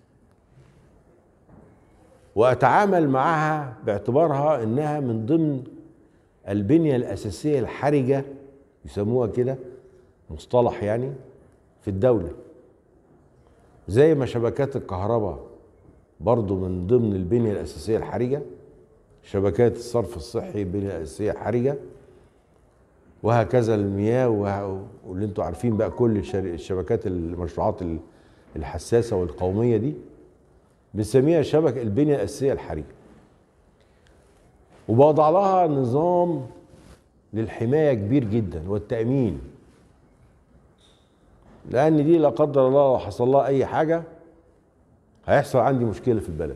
[SPEAKER 1] وأتعامل معها باعتبارها إنها من ضمن البنية الأساسية الحرجة يسموها كده مصطلح يعني في الدولة زي ما شبكات الكهرباء برضو من ضمن البنية الأساسية الحرجة شبكات الصرف الصحي البنية الأساسية الحرجة وهكذا المياه وه- واللي انتوا عارفين بقى كل الشر- الشبكات المشروعات ال- الحساسة والقومية دي بنسميها شبكة البنية الأساسية الحرجة وبوضع لها نظام للحماية كبير جدا والتأمين لأن دي لا قدر الله لو حصل لها أي حاجة هيحصل عندي مشكلة في البلد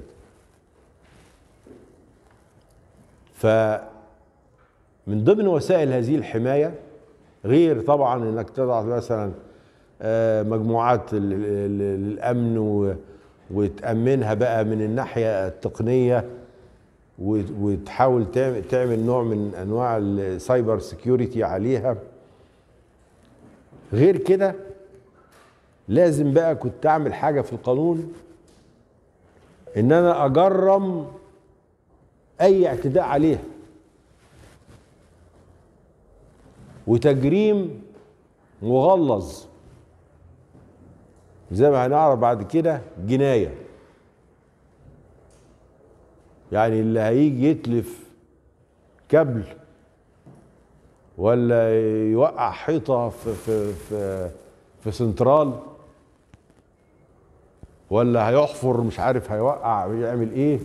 [SPEAKER 1] ف من ضمن وسائل هذه الحماية غير طبعا انك تضع مثلا آه، مجموعات ال- ال- الامن و- وتأمنها بقى من الناحية التقنية وت- وتحاول تعمل تعمل نوع من انواع السايبر سيكيورتي عليها غير كده لازم بقى كنت اعمل حاجة في القانون ان انا اجرم اي اعتداء عليها وتجريم مغلظ زي ما هنعرف بعد كده جنايه يعني اللي هيجي يتلف كابل ولا يوقع حيطه في في في في سنترال ولا هيحفر مش عارف هيوقع يعمل ايه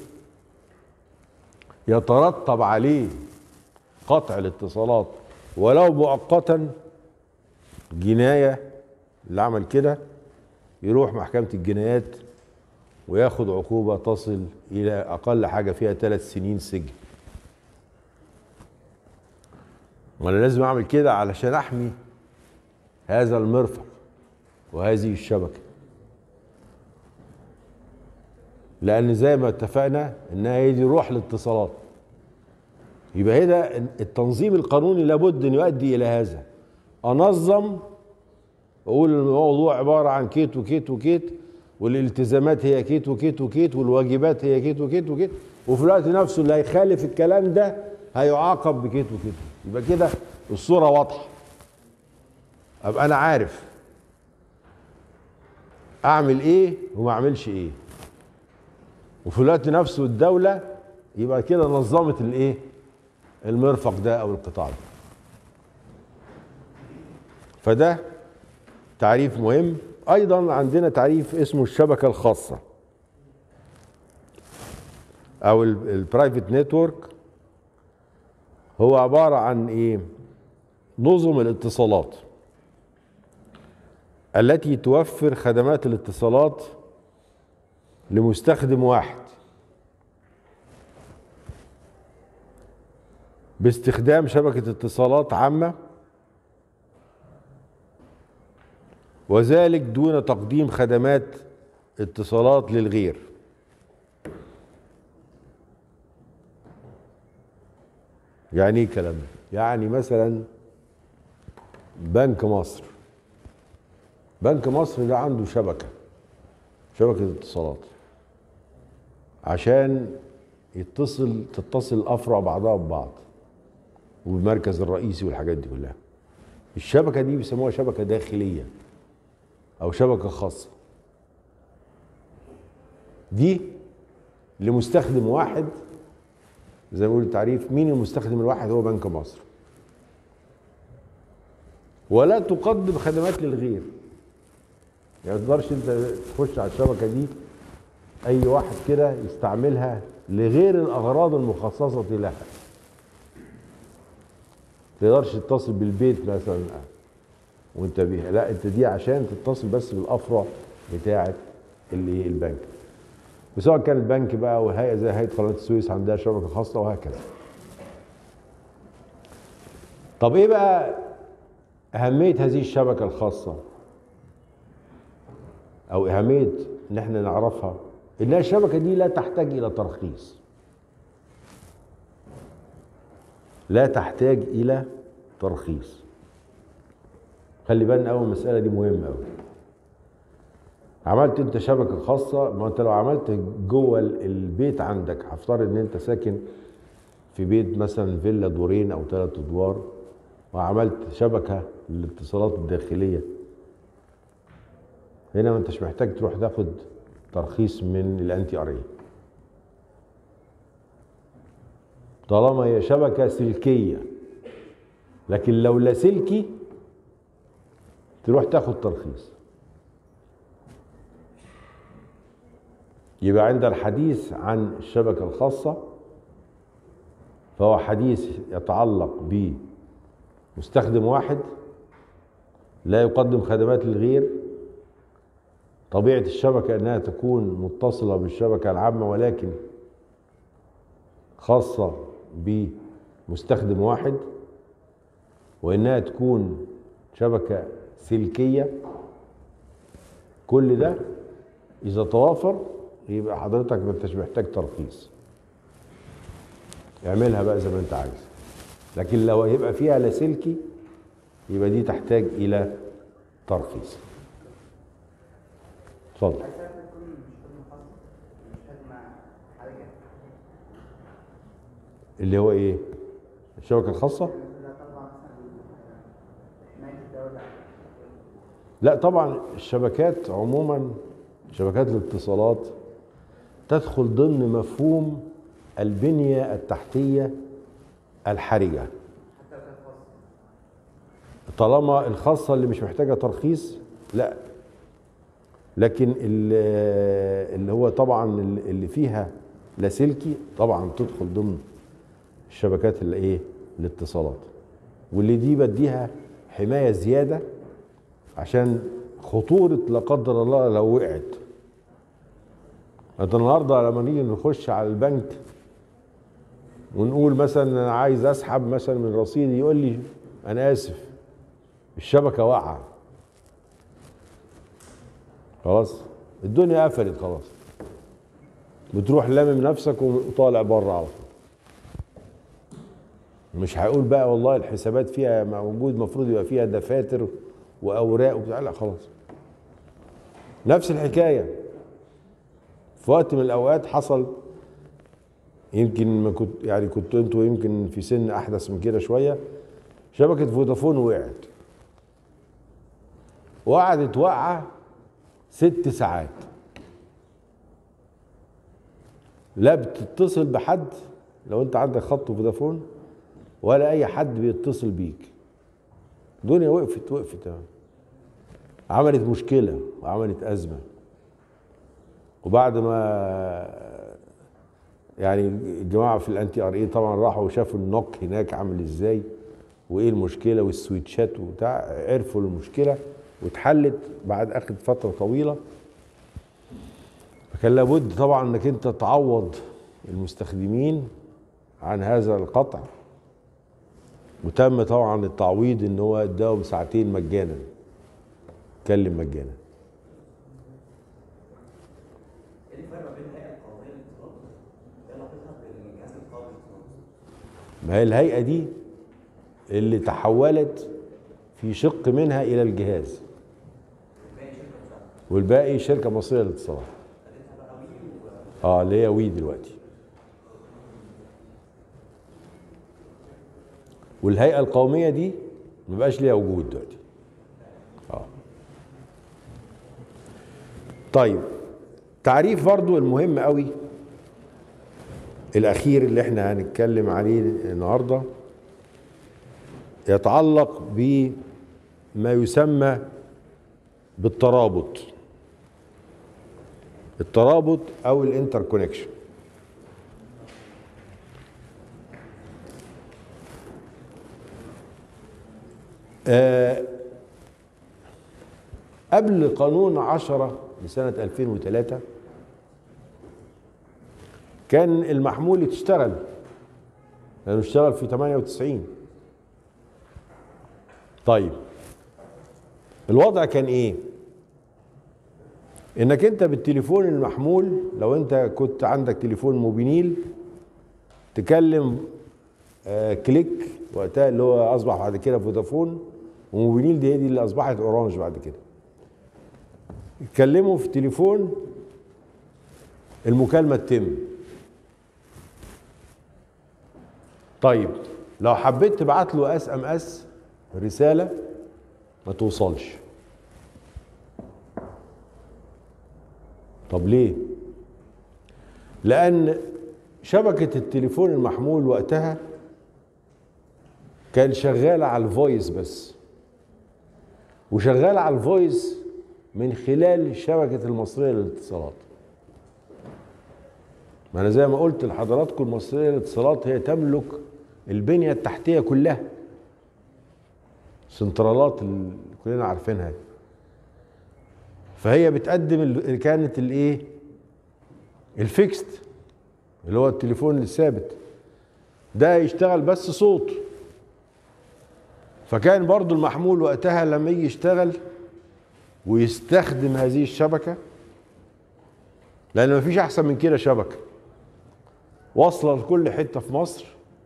[SPEAKER 1] يترتب عليه قطع الاتصالات ولو مؤقتا جناية اللي عمل كده يروح محكمة الجنايات وياخد عقوبة تصل إلى أقل حاجة فيها ثلاث سنين سجن وأنا لازم أعمل كده علشان أحمي هذا المرفق وهذه الشبكة لأن زي ما اتفقنا إنها هي دي روح الاتصالات يبقى هنا التنظيم القانوني لابد ان يؤدي الى هذا انظم اقول الموضوع عباره عن كيت وكيت وكيت والالتزامات هي كيت وكيت وكيت والواجبات هي كيت وكيت وكيت وفي الوقت نفسه اللي هيخالف الكلام ده هيعاقب بكيت وكيت يبقى كده الصوره واضحه ابقى انا عارف اعمل ايه وما اعملش ايه وفي الوقت نفسه الدوله يبقى كده نظمت الايه المرفق ده او القطاع ده فده تعريف مهم ايضا عندنا تعريف اسمه الشبكه الخاصه او البرايفت نتورك هو عباره عن ايه نظم الاتصالات التي توفر خدمات الاتصالات لمستخدم واحد باستخدام شبكة اتصالات عامة وذلك دون تقديم خدمات اتصالات للغير يعني ايه الكلام ده يعني مثلا بنك مصر بنك مصر ده عنده شبكه شبكه اتصالات عشان يتصل تتصل الافرع بعضها ببعض والمركز الرئيسي والحاجات دي كلها الشبكه دي بيسموها شبكه داخليه او شبكه خاصه دي لمستخدم واحد زي ما بيقول التعريف مين المستخدم الواحد هو بنك مصر ولا تقدم خدمات للغير يعني ما تقدرش انت تخش على الشبكه دي اي واحد كده يستعملها لغير الاغراض المخصصه لها تقدرش تتصل بالبيت مثلا وانت بيها لا انت دي عشان تتصل بس بالافرع بتاعه اللي البنك وسواء كان البنك بقى او هيئه زي هيئه قناه السويس عندها شبكه خاصه وهكذا طب ايه بقى اهميه هذه الشبكه الخاصه او اهميه ان احنا نعرفها ان الشبكه دي لا تحتاج الى ترخيص لا تحتاج الى ترخيص خلي بالنا اول المساله دي مهمه قوي عملت انت شبكه خاصه ما انت لو عملت جوه البيت عندك هفترض ان انت ساكن في بيت مثلا فيلا دورين او ثلاث ادوار وعملت شبكه للاتصالات الداخليه هنا ما انتش محتاج تروح تاخد ترخيص من الانتي ار اي طالما هي شبكه سلكيه لكن لو لاسلكي تروح تاخد ترخيص يبقى عند الحديث عن الشبكه الخاصه فهو حديث يتعلق بمستخدم واحد لا يقدم خدمات للغير طبيعه الشبكه انها تكون متصله بالشبكه العامه ولكن خاصه بمستخدم واحد وانها تكون شبكه سلكيه كل ده اذا توافر يبقى حضرتك ما انتش محتاج ترخيص اعملها بقى زي ما انت عايز لكن لو هيبقى فيها لاسلكي يبقى دي تحتاج الى ترخيص اتفضل
[SPEAKER 2] هل ساعات بتكون مش خدمة خاصة مش خدمة حرجة
[SPEAKER 1] اللي هو ايه الشبكه الخاصه
[SPEAKER 2] لا طبعا مثلا حماية الدولة
[SPEAKER 1] لا طبعا الشبكات عموما شبكات الاتصالات تدخل ضمن مفهوم البنية التحتية الحرجة
[SPEAKER 2] حتى لو كانت خاصة
[SPEAKER 1] طالما الخاصة اللي مش محتاجة ترخيص لا لكن ال- اللي هو طبعا اللي فيها لاسلكي طبعا تدخل ضمن الشبكات اللي ايه الاتصالات واللي دي بديها حماية زيادة عشان خطورة لا قدر الله لو وقعت انت النهارده لما نيجي نخش على البنك ونقول مثلا انا عايز اسحب مثلا من رصيدي يقول لي انا اسف الشبكه واقعه خلاص الدنيا قفلت خلاص بتروح لامم نفسك وطالع بره على طول مش هيقول بقى والله الحسابات فيها موجود المفروض يبقى فيها دفاتر واوراق وبتاع لا خلاص نفس الحكايه في وقت من الاوقات حصل يمكن ما كنت يعني كنت انتوا يمكن في سن احدث من كده شويه شبكه فودافون وقعت وقعدت واقعه ست ساعات لا بتتصل بحد لو انت عندك خط فودافون ولا اي حد بيتصل بيك الدنيا وقفت وقفت يعني. عملت مشكله وعملت ازمه وبعد ما يعني الجماعه في الانتي ار اي طبعا راحوا وشافوا النوك هناك عامل ازاي وايه المشكله والسويتشات وبتاع عرفوا المشكله واتحلت بعد اخد فتره طويله فكان لابد طبعا انك انت تعوض المستخدمين عن هذا القطع وتم طبعا التعويض ان هو اداهم ساعتين مجانا اتكلم مجانا
[SPEAKER 2] ايه الفرق ما بين الهيئة القومية للاتصالات؟ ايه علاقتها بالجهاز القومي للاتصالات؟
[SPEAKER 1] ما هي الهيئه دي اللي تحولت في شق منها الى الجهاز والباقي شركه مصريه للاتصالات اه اللي هي وي دلوقتي والهيئه القوميه دي ما بقاش ليها وجود دلوقتي اه طيب تعريف برضو المهم قوي الاخير اللي احنا هنتكلم عليه النهارده يتعلق بما يسمى بالترابط الترابط او الانتر كونكشن آه قبل قانون عشرة لسنة 2003 كان المحمول يشتغل لأنه اشتغل في 98 طيب الوضع كان ايه انك انت بالتليفون المحمول لو انت كنت عندك تليفون موبينيل تكلم آه كليك وقتها اللي هو اصبح بعد كده فودافون وموبينيل دي هي دي اللي اصبحت اورانج بعد كده يتكلموا في تليفون المكالمه تتم طيب لو حبيت تبعت له اس ام اس رساله ما توصلش طب ليه لان شبكه التليفون المحمول وقتها كان شغاله على الفويس بس وشغاله على الفويس من خلال شبكه المصريه للاتصالات ما انا زي ما قلت لحضراتكم المصريه للاتصالات هي تملك البنيه التحتيه كلها سنترالات اللي كلنا عارفينها فهي بتقدم اللي كانت الايه الفيكست اللي هو التليفون الثابت ده يشتغل بس صوت فكان برضو المحمول وقتها لما يجي يشتغل ويستخدم هذه الشبكة لأن مفيش أحسن من كده شبكة واصلة لكل حتة في مصر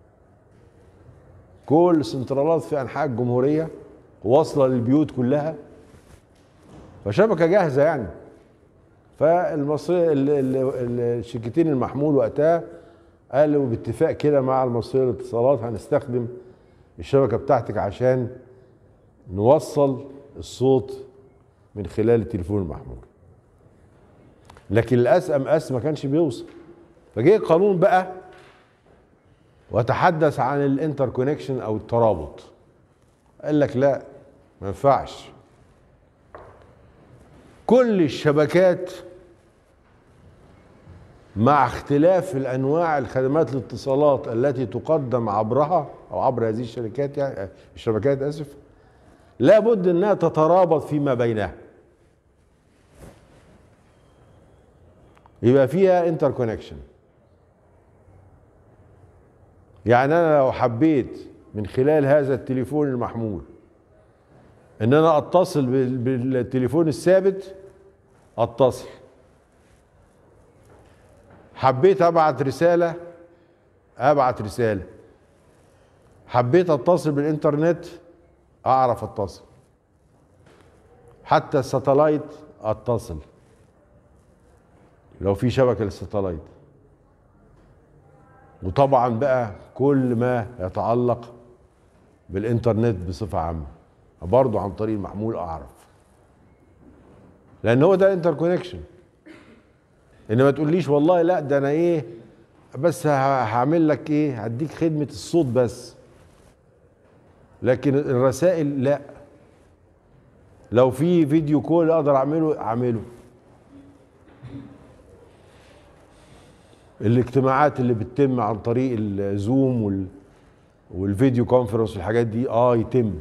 [SPEAKER 1] كل سنترالات في أنحاء الجمهورية واصلة للبيوت كلها فشبكة جاهزة يعني فالمصرية الشركتين المحمول وقتها قالوا باتفاق كده مع المصرية للاتصالات هنستخدم الشبكة بتاعتك عشان نوصل الصوت من خلال التليفون المحمول لكن الاس ام اس ما كانش بيوصل فجه القانون بقى وتحدث عن الانتر كونكشن او الترابط قال لك لا ما ينفعش كل الشبكات مع اختلاف الانواع الخدمات الاتصالات التي تقدم عبرها او عبر هذه الشركات يعني الشبكات اسف لابد انها تترابط فيما بينها يبقى فيها انتر كونكشن يعني انا لو حبيت من خلال هذا التليفون المحمول ان انا اتصل بالتليفون الثابت اتصل حبيت ابعت رساله ابعت رساله حبيت اتصل بالانترنت اعرف اتصل حتى الساتلايت اتصل لو في شبكه للساتلايت وطبعا بقى كل ما يتعلق بالانترنت بصفه عامه برضه عن طريق المحمول اعرف لان هو ده الانتر كونكشن انما تقوليش والله لا ده انا ايه بس هعمل لك ايه هديك خدمه الصوت بس لكن الرسائل لا لو في فيديو كول اقدر اعمله اعمله الاجتماعات اللي بتتم عن طريق الزوم وال والفيديو كونفرنس والحاجات دي اه يتم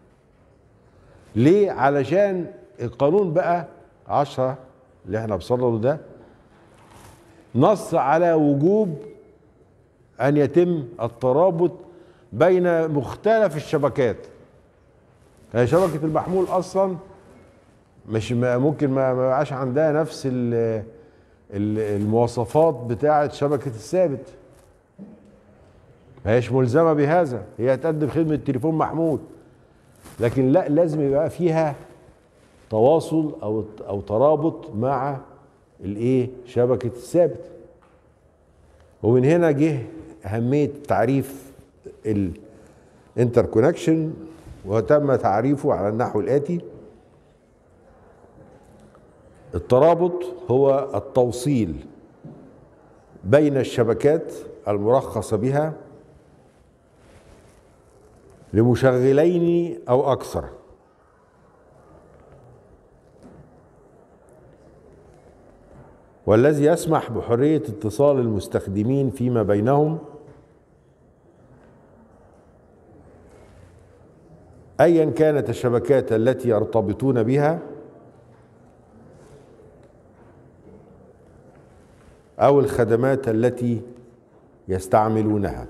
[SPEAKER 1] ليه علشان القانون بقى عشرة اللي احنا بصدده ده نص على وجوب ان يتم الترابط بين مختلف الشبكات هي شبكة المحمول اصلا مش ممكن ما بقاش عندها نفس المواصفات بتاعة شبكة الثابت ما هيش ملزمه بهذا هي هتقدم خدمه تليفون محمول لكن لا لازم يبقى فيها تواصل او او ترابط مع الايه شبكه الثابت ومن هنا جه اهميه تعريف الانتر كونكشن وتم تعريفه على النحو الاتي الترابط هو التوصيل بين الشبكات المرخصه بها لمشغلين او اكثر والذي يسمح بحريه اتصال المستخدمين فيما بينهم ايا كانت الشبكات التي يرتبطون بها او الخدمات التي يستعملونها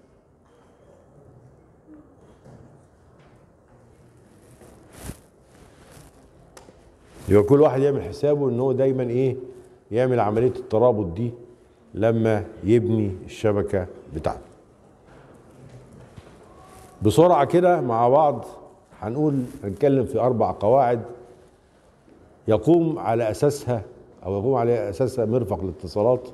[SPEAKER 1] يبقى كل واحد يعمل حسابه ان هو دايما ايه يعمل عمليه الترابط دي لما يبني الشبكه بتاعته بسرعه كده مع بعض هنقول هنتكلم في اربع قواعد يقوم على اساسها او يقوم على اساسها مرفق الاتصالات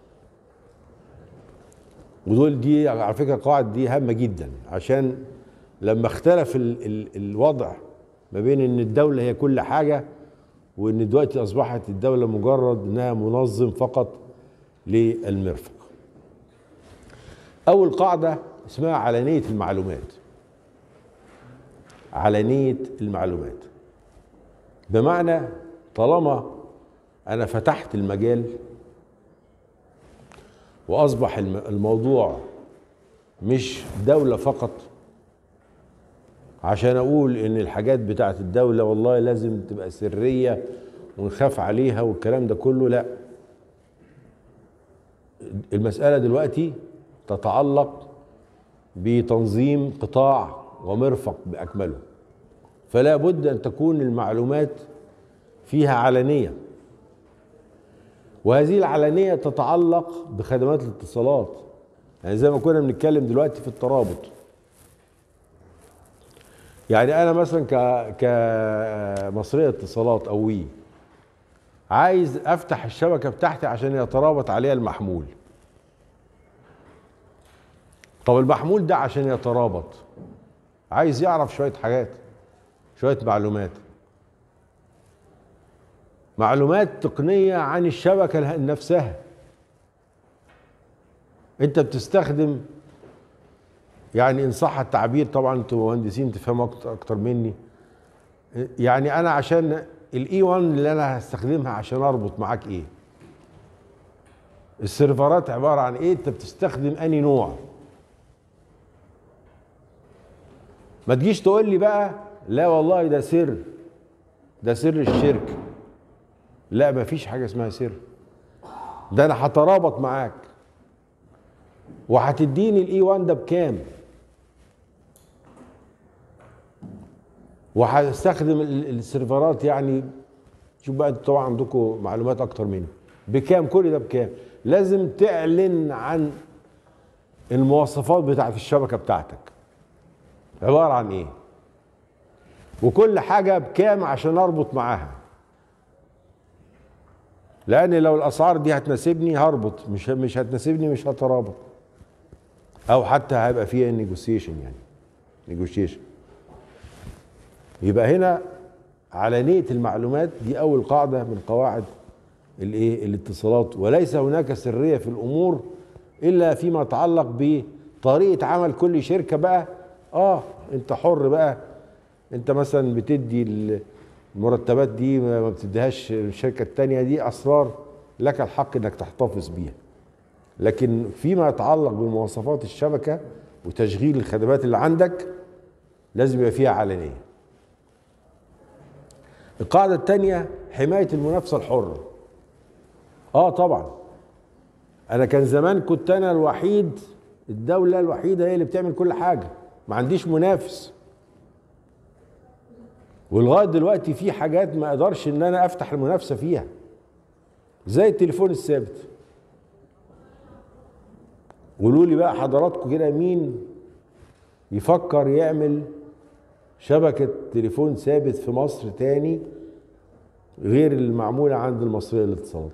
[SPEAKER 1] ودول دي على فكره القواعد دي هامه جدا عشان لما اختلف ال ال الوضع ما بين ان الدوله هي كل حاجه وان دلوقتي اصبحت الدوله مجرد انها منظم فقط للمرفق اول قاعده اسمها علانيه المعلومات علانيه المعلومات بمعنى طالما انا فتحت المجال واصبح الم- الموضوع مش دوله فقط عشان اقول ان الحاجات بتاعت الدوله والله لازم تبقى سريه ونخاف عليها والكلام ده كله لا المساله دلوقتي تتعلق بتنظيم قطاع ومرفق باكمله فلا بد ان تكون المعلومات فيها علنيه وهذه العلنيه تتعلق بخدمات الاتصالات يعني زي ما كنا بنتكلم دلوقتي في الترابط يعني انا مثلا ك كمصريه اتصالات او وي عايز افتح الشبكه بتاعتي عشان يترابط عليها المحمول طب المحمول ده عشان يترابط عايز يعرف شويه حاجات شويه معلومات معلومات تقنيه عن الشبكه نفسها انت بتستخدم يعني ان صح التعبير طبعا انتوا مهندسين تفهموا أكتر- اكتر مني يعني انا عشان الاي 1 اللي انا هستخدمها عشان اربط معاك ايه السيرفرات عباره عن ايه انت بتستخدم اني نوع ما تجيش تقول لي بقى لا والله ده سر ده سر الشركه لا ما فيش حاجه اسمها سر ده انا هترابط معاك وهتديني الاي 1 ده بكام وهستخدم ال- السيرفرات يعني شوف بقى انتوا طبعا عندكم معلومات اكتر مني بكام كل ده بكام لازم تعلن عن المواصفات بتاعت الشبكه بتاعتك عباره عن ايه وكل حاجه بكام عشان اربط معاها لان لو الاسعار دي هتناسبني هربط مش مش هتناسبني مش هترابط او حتى هيبقى فيها نيجوسيشن يعني نيجوشيشن يبقى هنا علانية المعلومات دي أول قاعدة من قواعد الإيه الاتصالات وليس هناك سرية في الأمور إلا فيما يتعلق بطريقة عمل كل شركة بقى آه أنت حر بقى أنت مثلا بتدي المرتبات دي ما ما بتديهاش الشركة التانية دي أسرار لك الحق إنك تحتفظ بيها لكن فيما يتعلق بمواصفات الشبكة وتشغيل الخدمات اللي عندك لازم يبقى فيها علنية القاعدة الثانية حماية المنافسة الحرة اه طبعا انا كان زمان كنت انا الوحيد الدولة الوحيدة هي اللي بتعمل كل حاجة ما عنديش منافس ولغاية دلوقتي في حاجات ما اقدرش ان انا افتح المنافسة فيها زي التليفون الثابت قولوا لي بقى حضراتكم كده مين يفكر يعمل شبكة تليفون ثابت في مصر تاني غير المعمولة عند المصرية للاتصالات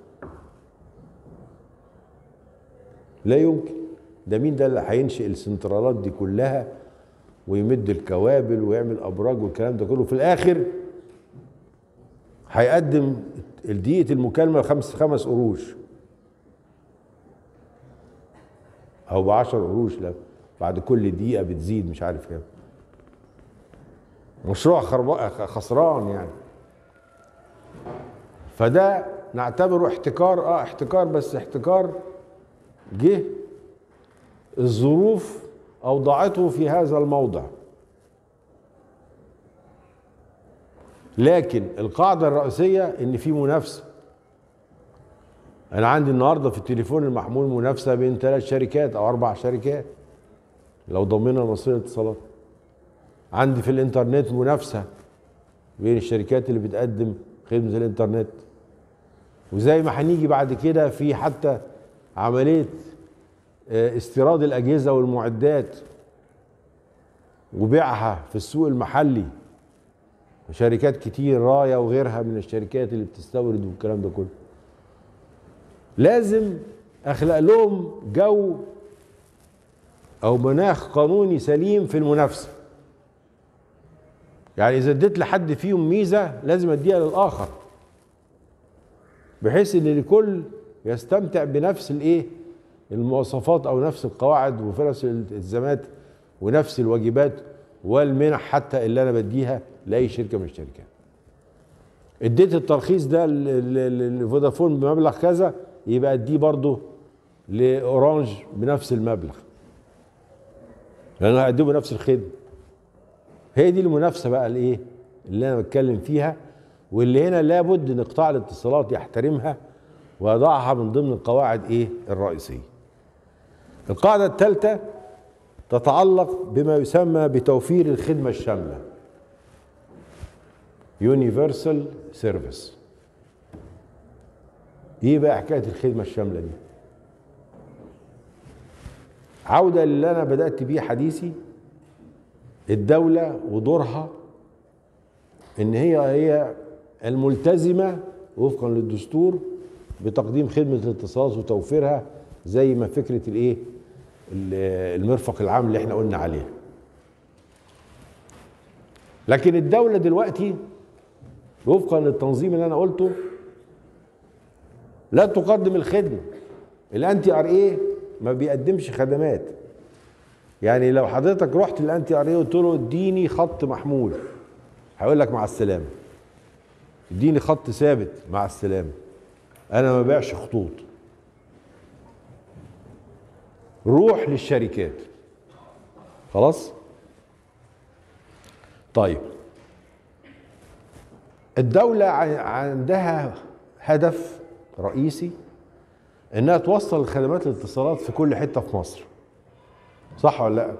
[SPEAKER 1] لا يمكن ده مين ده اللي هينشئ السنترالات دي كلها ويمد الكوابل ويعمل ابراج والكلام ده كله في الاخر هيقدم دقيقة المكالمة خمس خمس قروش او بعشر قروش لا بعد كل دقيقة بتزيد مش عارف كام مشروع خرب- خسران يعني فده نعتبره احتكار اه احتكار بس احتكار جه الظروف اوضعته في هذا الموضع لكن القاعده الرئيسيه ان في منافسه انا عندي النهارده في التليفون المحمول منافسه بين ثلاث شركات او اربع شركات لو ضمنا مصرية الاتصالات عندي في الانترنت منافسه بين الشركات اللي بتقدم خدمه الانترنت وزي ما هنيجي بعد كده في حتى عمليه آه، استيراد الاجهزه والمعدات وبيعها في السوق المحلي شركات كتير رايه وغيرها من الشركات اللي بتستورد والكلام ده كله لازم اخلق لهم جو او مناخ قانوني سليم في المنافسه يعني اذا اديت لحد فيهم ميزه لازم اديها للاخر بحيث ان الكل يستمتع بنفس الايه المواصفات او نفس القواعد وفي نفس الالتزامات ونفس الواجبات والمنح حتى اللي انا بديها لاي شركه من الشركات اديت الترخيص ده ل- ل- لفودافون بمبلغ كذا يبقى اديه برضه لاورانج بنفس المبلغ لان هيقدموا نفس الخدمه هي دي المنافسه بقى الايه اللي انا بتكلم فيها واللي هنا لابد ان قطاع الاتصالات يحترمها ويضعها من ضمن القواعد ايه الرئيسيه القاعده الثالثه تتعلق بما يسمى بتوفير الخدمه الشامله يونيفرسال سيرفيس ايه بقى حكايه الخدمه الشامله دي عوده للي انا بدات بيه حديثي الدوله ودورها ان هي هي الملتزمه وفقا للدستور بتقديم خدمه الاتصالات وتوفيرها زي ما فكره الايه ال- المرفق العام اللي احنا قلنا عليه لكن الدوله دلوقتي وفقا للتنظيم اللي انا قلته لا تقدم الخدمه الانتي ار ايه ما بيقدمش خدمات يعني لو حضرتك رحت للانتي ار ايه وقلت له اديني خط محمول هيقول لك مع السلامه اديني خط ثابت مع السلامه انا ما ببيعش خطوط روح للشركات خلاص طيب الدولة ع- عندها هدف رئيسي انها توصل خدمات الاتصالات في كل حتة في مصر صح ولا لا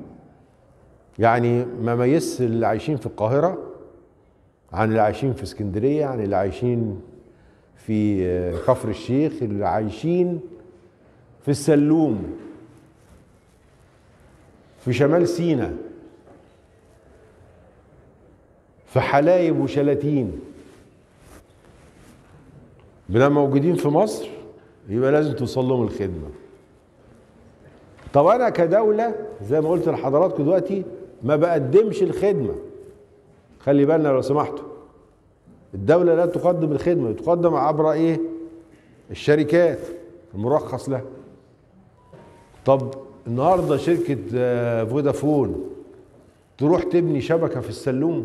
[SPEAKER 1] يعني ما ميزش اللي عايشين في القاهرة عن اللي عايشين في اسكندرية عن اللي عايشين في آه، كفر الشيخ اللي عايشين في السلوم في شمال سيناء في حلايب وشلاتين بدل موجودين في مصر يبقى لازم توصل لهم الخدمه طب انا كدوله زي ما قلت لحضراتكم دلوقتي ما بقدمش الخدمه خلي بالنا لو سمحتوا الدوله لا تقدم الخدمه تقدم عبر ايه الشركات المرخص لها طب النهارده شركه آه، فودافون تروح تبني شبكه في السلوم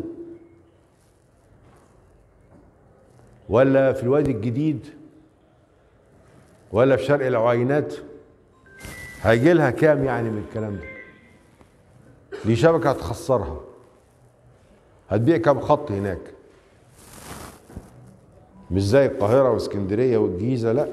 [SPEAKER 1] ولا في الوادي الجديد ولا في شرق العوينات هيجي لها كام يعني من الكلام ده دي شبكه هتخسرها هتبيع كام خط هناك مش زي القاهره واسكندريه والجيزه لا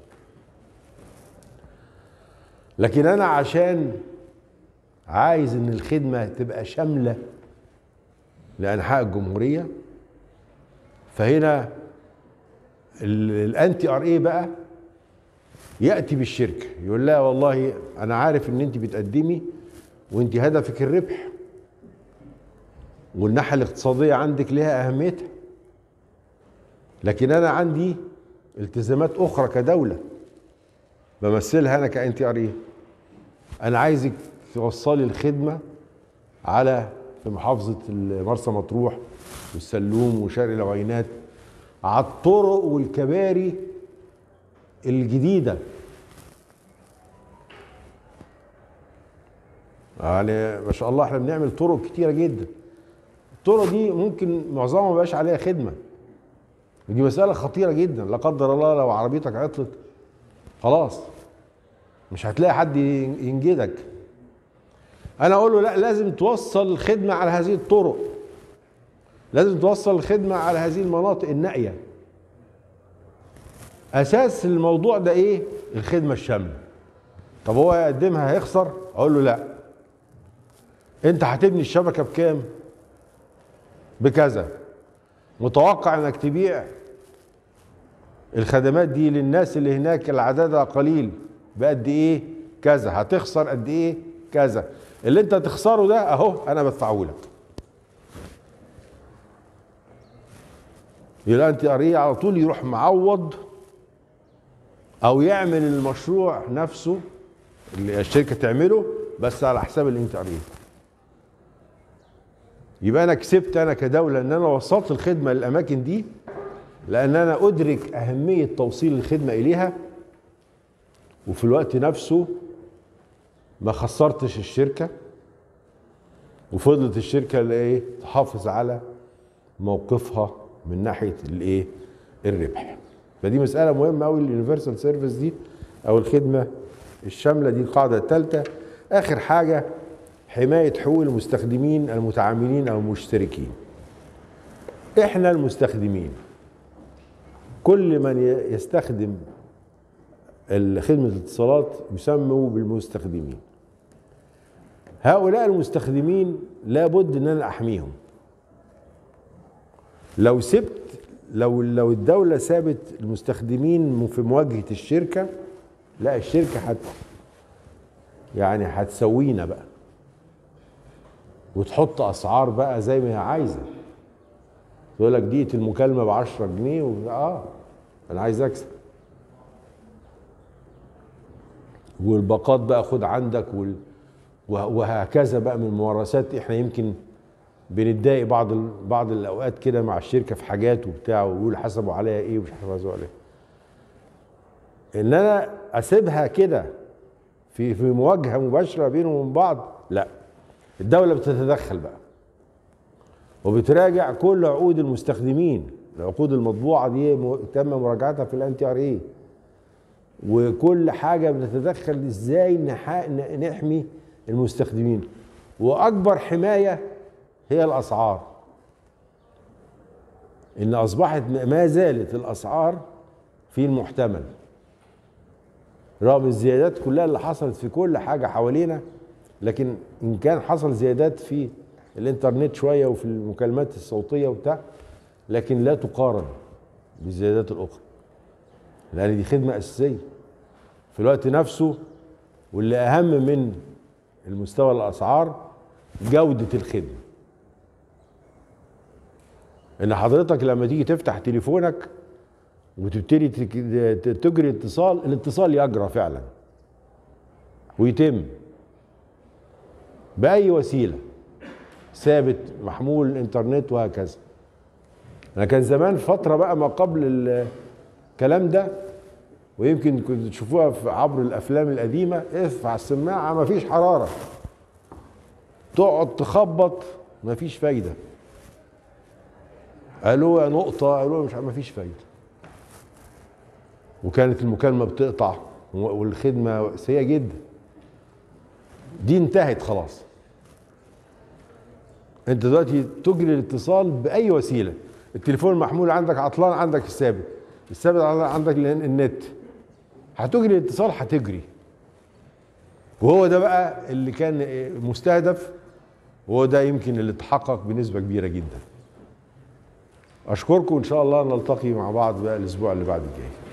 [SPEAKER 1] لكن انا عشان عايز ان الخدمه تبقى شامله لانحاء الجمهوريه فهنا ال- الانتي ار ايه بقى ياتي بالشركه يقول لها والله انا عارف ان انت بتقدمي وانت هدفك الربح والناحيه الاقتصاديه عندك لها اهميتها لكن انا عندي التزامات اخرى كدوله بمثلها انا كان تي ار اي انا عايزك توصلي الخدمه على في محافظه مرسى مطروح والسلوم وشرق العوينات على الطرق والكباري الجديده يعني ما شاء الله احنا بنعمل طرق كتيره جدا الطرق دي ممكن معظمها ما بقاش عليها خدمه ودي مساله خطيره جدا لا قدر الله لو عربيتك عطلت خلاص مش هتلاقي حد ينجدك انا اقول له لا لازم توصل الخدمه على هذه الطرق لازم توصل الخدمه على هذه المناطق النائيه اساس الموضوع ده ايه الخدمه الشامله طب هو يقدمها هيخسر اقول له لا انت هتبني الشبكه بكام بكذا متوقع انك تبيع الخدمات دي للناس اللي هناك اللي عددها قليل بقد ايه كذا هتخسر قد ايه كذا اللي انت تخسره ده اهو انا بدفعه لك يبقى انت قريه على طول يروح معوض او يعمل المشروع نفسه اللي الشركه تعمله بس على حساب الانت قريه يبقى انا كسبت انا كدوله ان انا وصلت الخدمه للاماكن دي لان انا ادرك اهميه توصيل الخدمه اليها وفي الوقت نفسه ما خسرتش الشركه وفضلت الشركه اللي ايه تحافظ على موقفها من ناحيه الايه الربح فدي مساله مهمه قوي اليونيفرسال سيرفيس دي او الخدمه الشامله دي القاعده الثالثه اخر حاجه حمايه حقوق المستخدمين المتعاملين او المشتركين احنا المستخدمين كل من يستخدم خدمه الاتصالات يسموا بالمستخدمين هؤلاء المستخدمين لابد ان انا احميهم لو سبت لو لو الدولة سابت المستخدمين في مواجهة الشركة لا الشركة هت يعني هتسوينا بقى وتحط اسعار بقى زي ما هي عايزه تقول لك دقيقه المكالمه ب 10 جنيه و... اه انا عايز اكسب والباقات بقى خد عندك وال... وهكذا بقى من الممارسات احنا يمكن بنتضايق بعض ال... بعض الاوقات كده مع الشركه في حاجات وبتاع ويقول حسبوا عليا ايه ومش حسبوا عليا ان انا اسيبها كده في في مواجهه مباشره بينهم وبين بعض لا الدولة بتتدخل بقى وبتراجع كل عقود المستخدمين العقود المطبوعة دي تم مراجعتها في الان تي ار اي وكل حاجة بنتدخل ازاي نحمي المستخدمين واكبر حماية هي الاسعار ان اصبحت ما زالت الاسعار في المحتمل رغم الزيادات كلها اللي حصلت في كل حاجة حوالينا لكن ان كان حصل زيادات في الانترنت شويه وفي المكالمات الصوتيه وبتاع لكن لا تقارن بالزيادات الاخرى لان دي خدمه اساسيه في الوقت نفسه واللي اهم من المستوى الاسعار جوده الخدمه ان حضرتك لما تيجي تفتح تليفونك وتبتدي تجري اتصال الاتصال يجرى فعلا ويتم باي وسيله ثابت محمول الانترنت وهكذا انا كان زمان فتره بقى ما قبل الكلام ده ويمكن كنت تشوفوها في عبر الافلام القديمه ارفع السماعه ما فيش حراره تقعد تخبط ما فيش فايده قالوا يا نقطه قالوا مش ما فيش فايده وكانت المكالمه بتقطع والخدمه سيئه جدا دي انتهت خلاص انت دلوقتي تجري الاتصال باي وسيله التليفون المحمول عندك عطلان عندك الثابت الثابت عندك النت هتجري الاتصال هتجري وهو ده بقى اللي كان مستهدف وهو ده يمكن اللي اتحقق بنسبه كبيره جدا اشكركم ان شاء الله نلتقي مع بعض بقى الاسبوع اللي بعد الجاي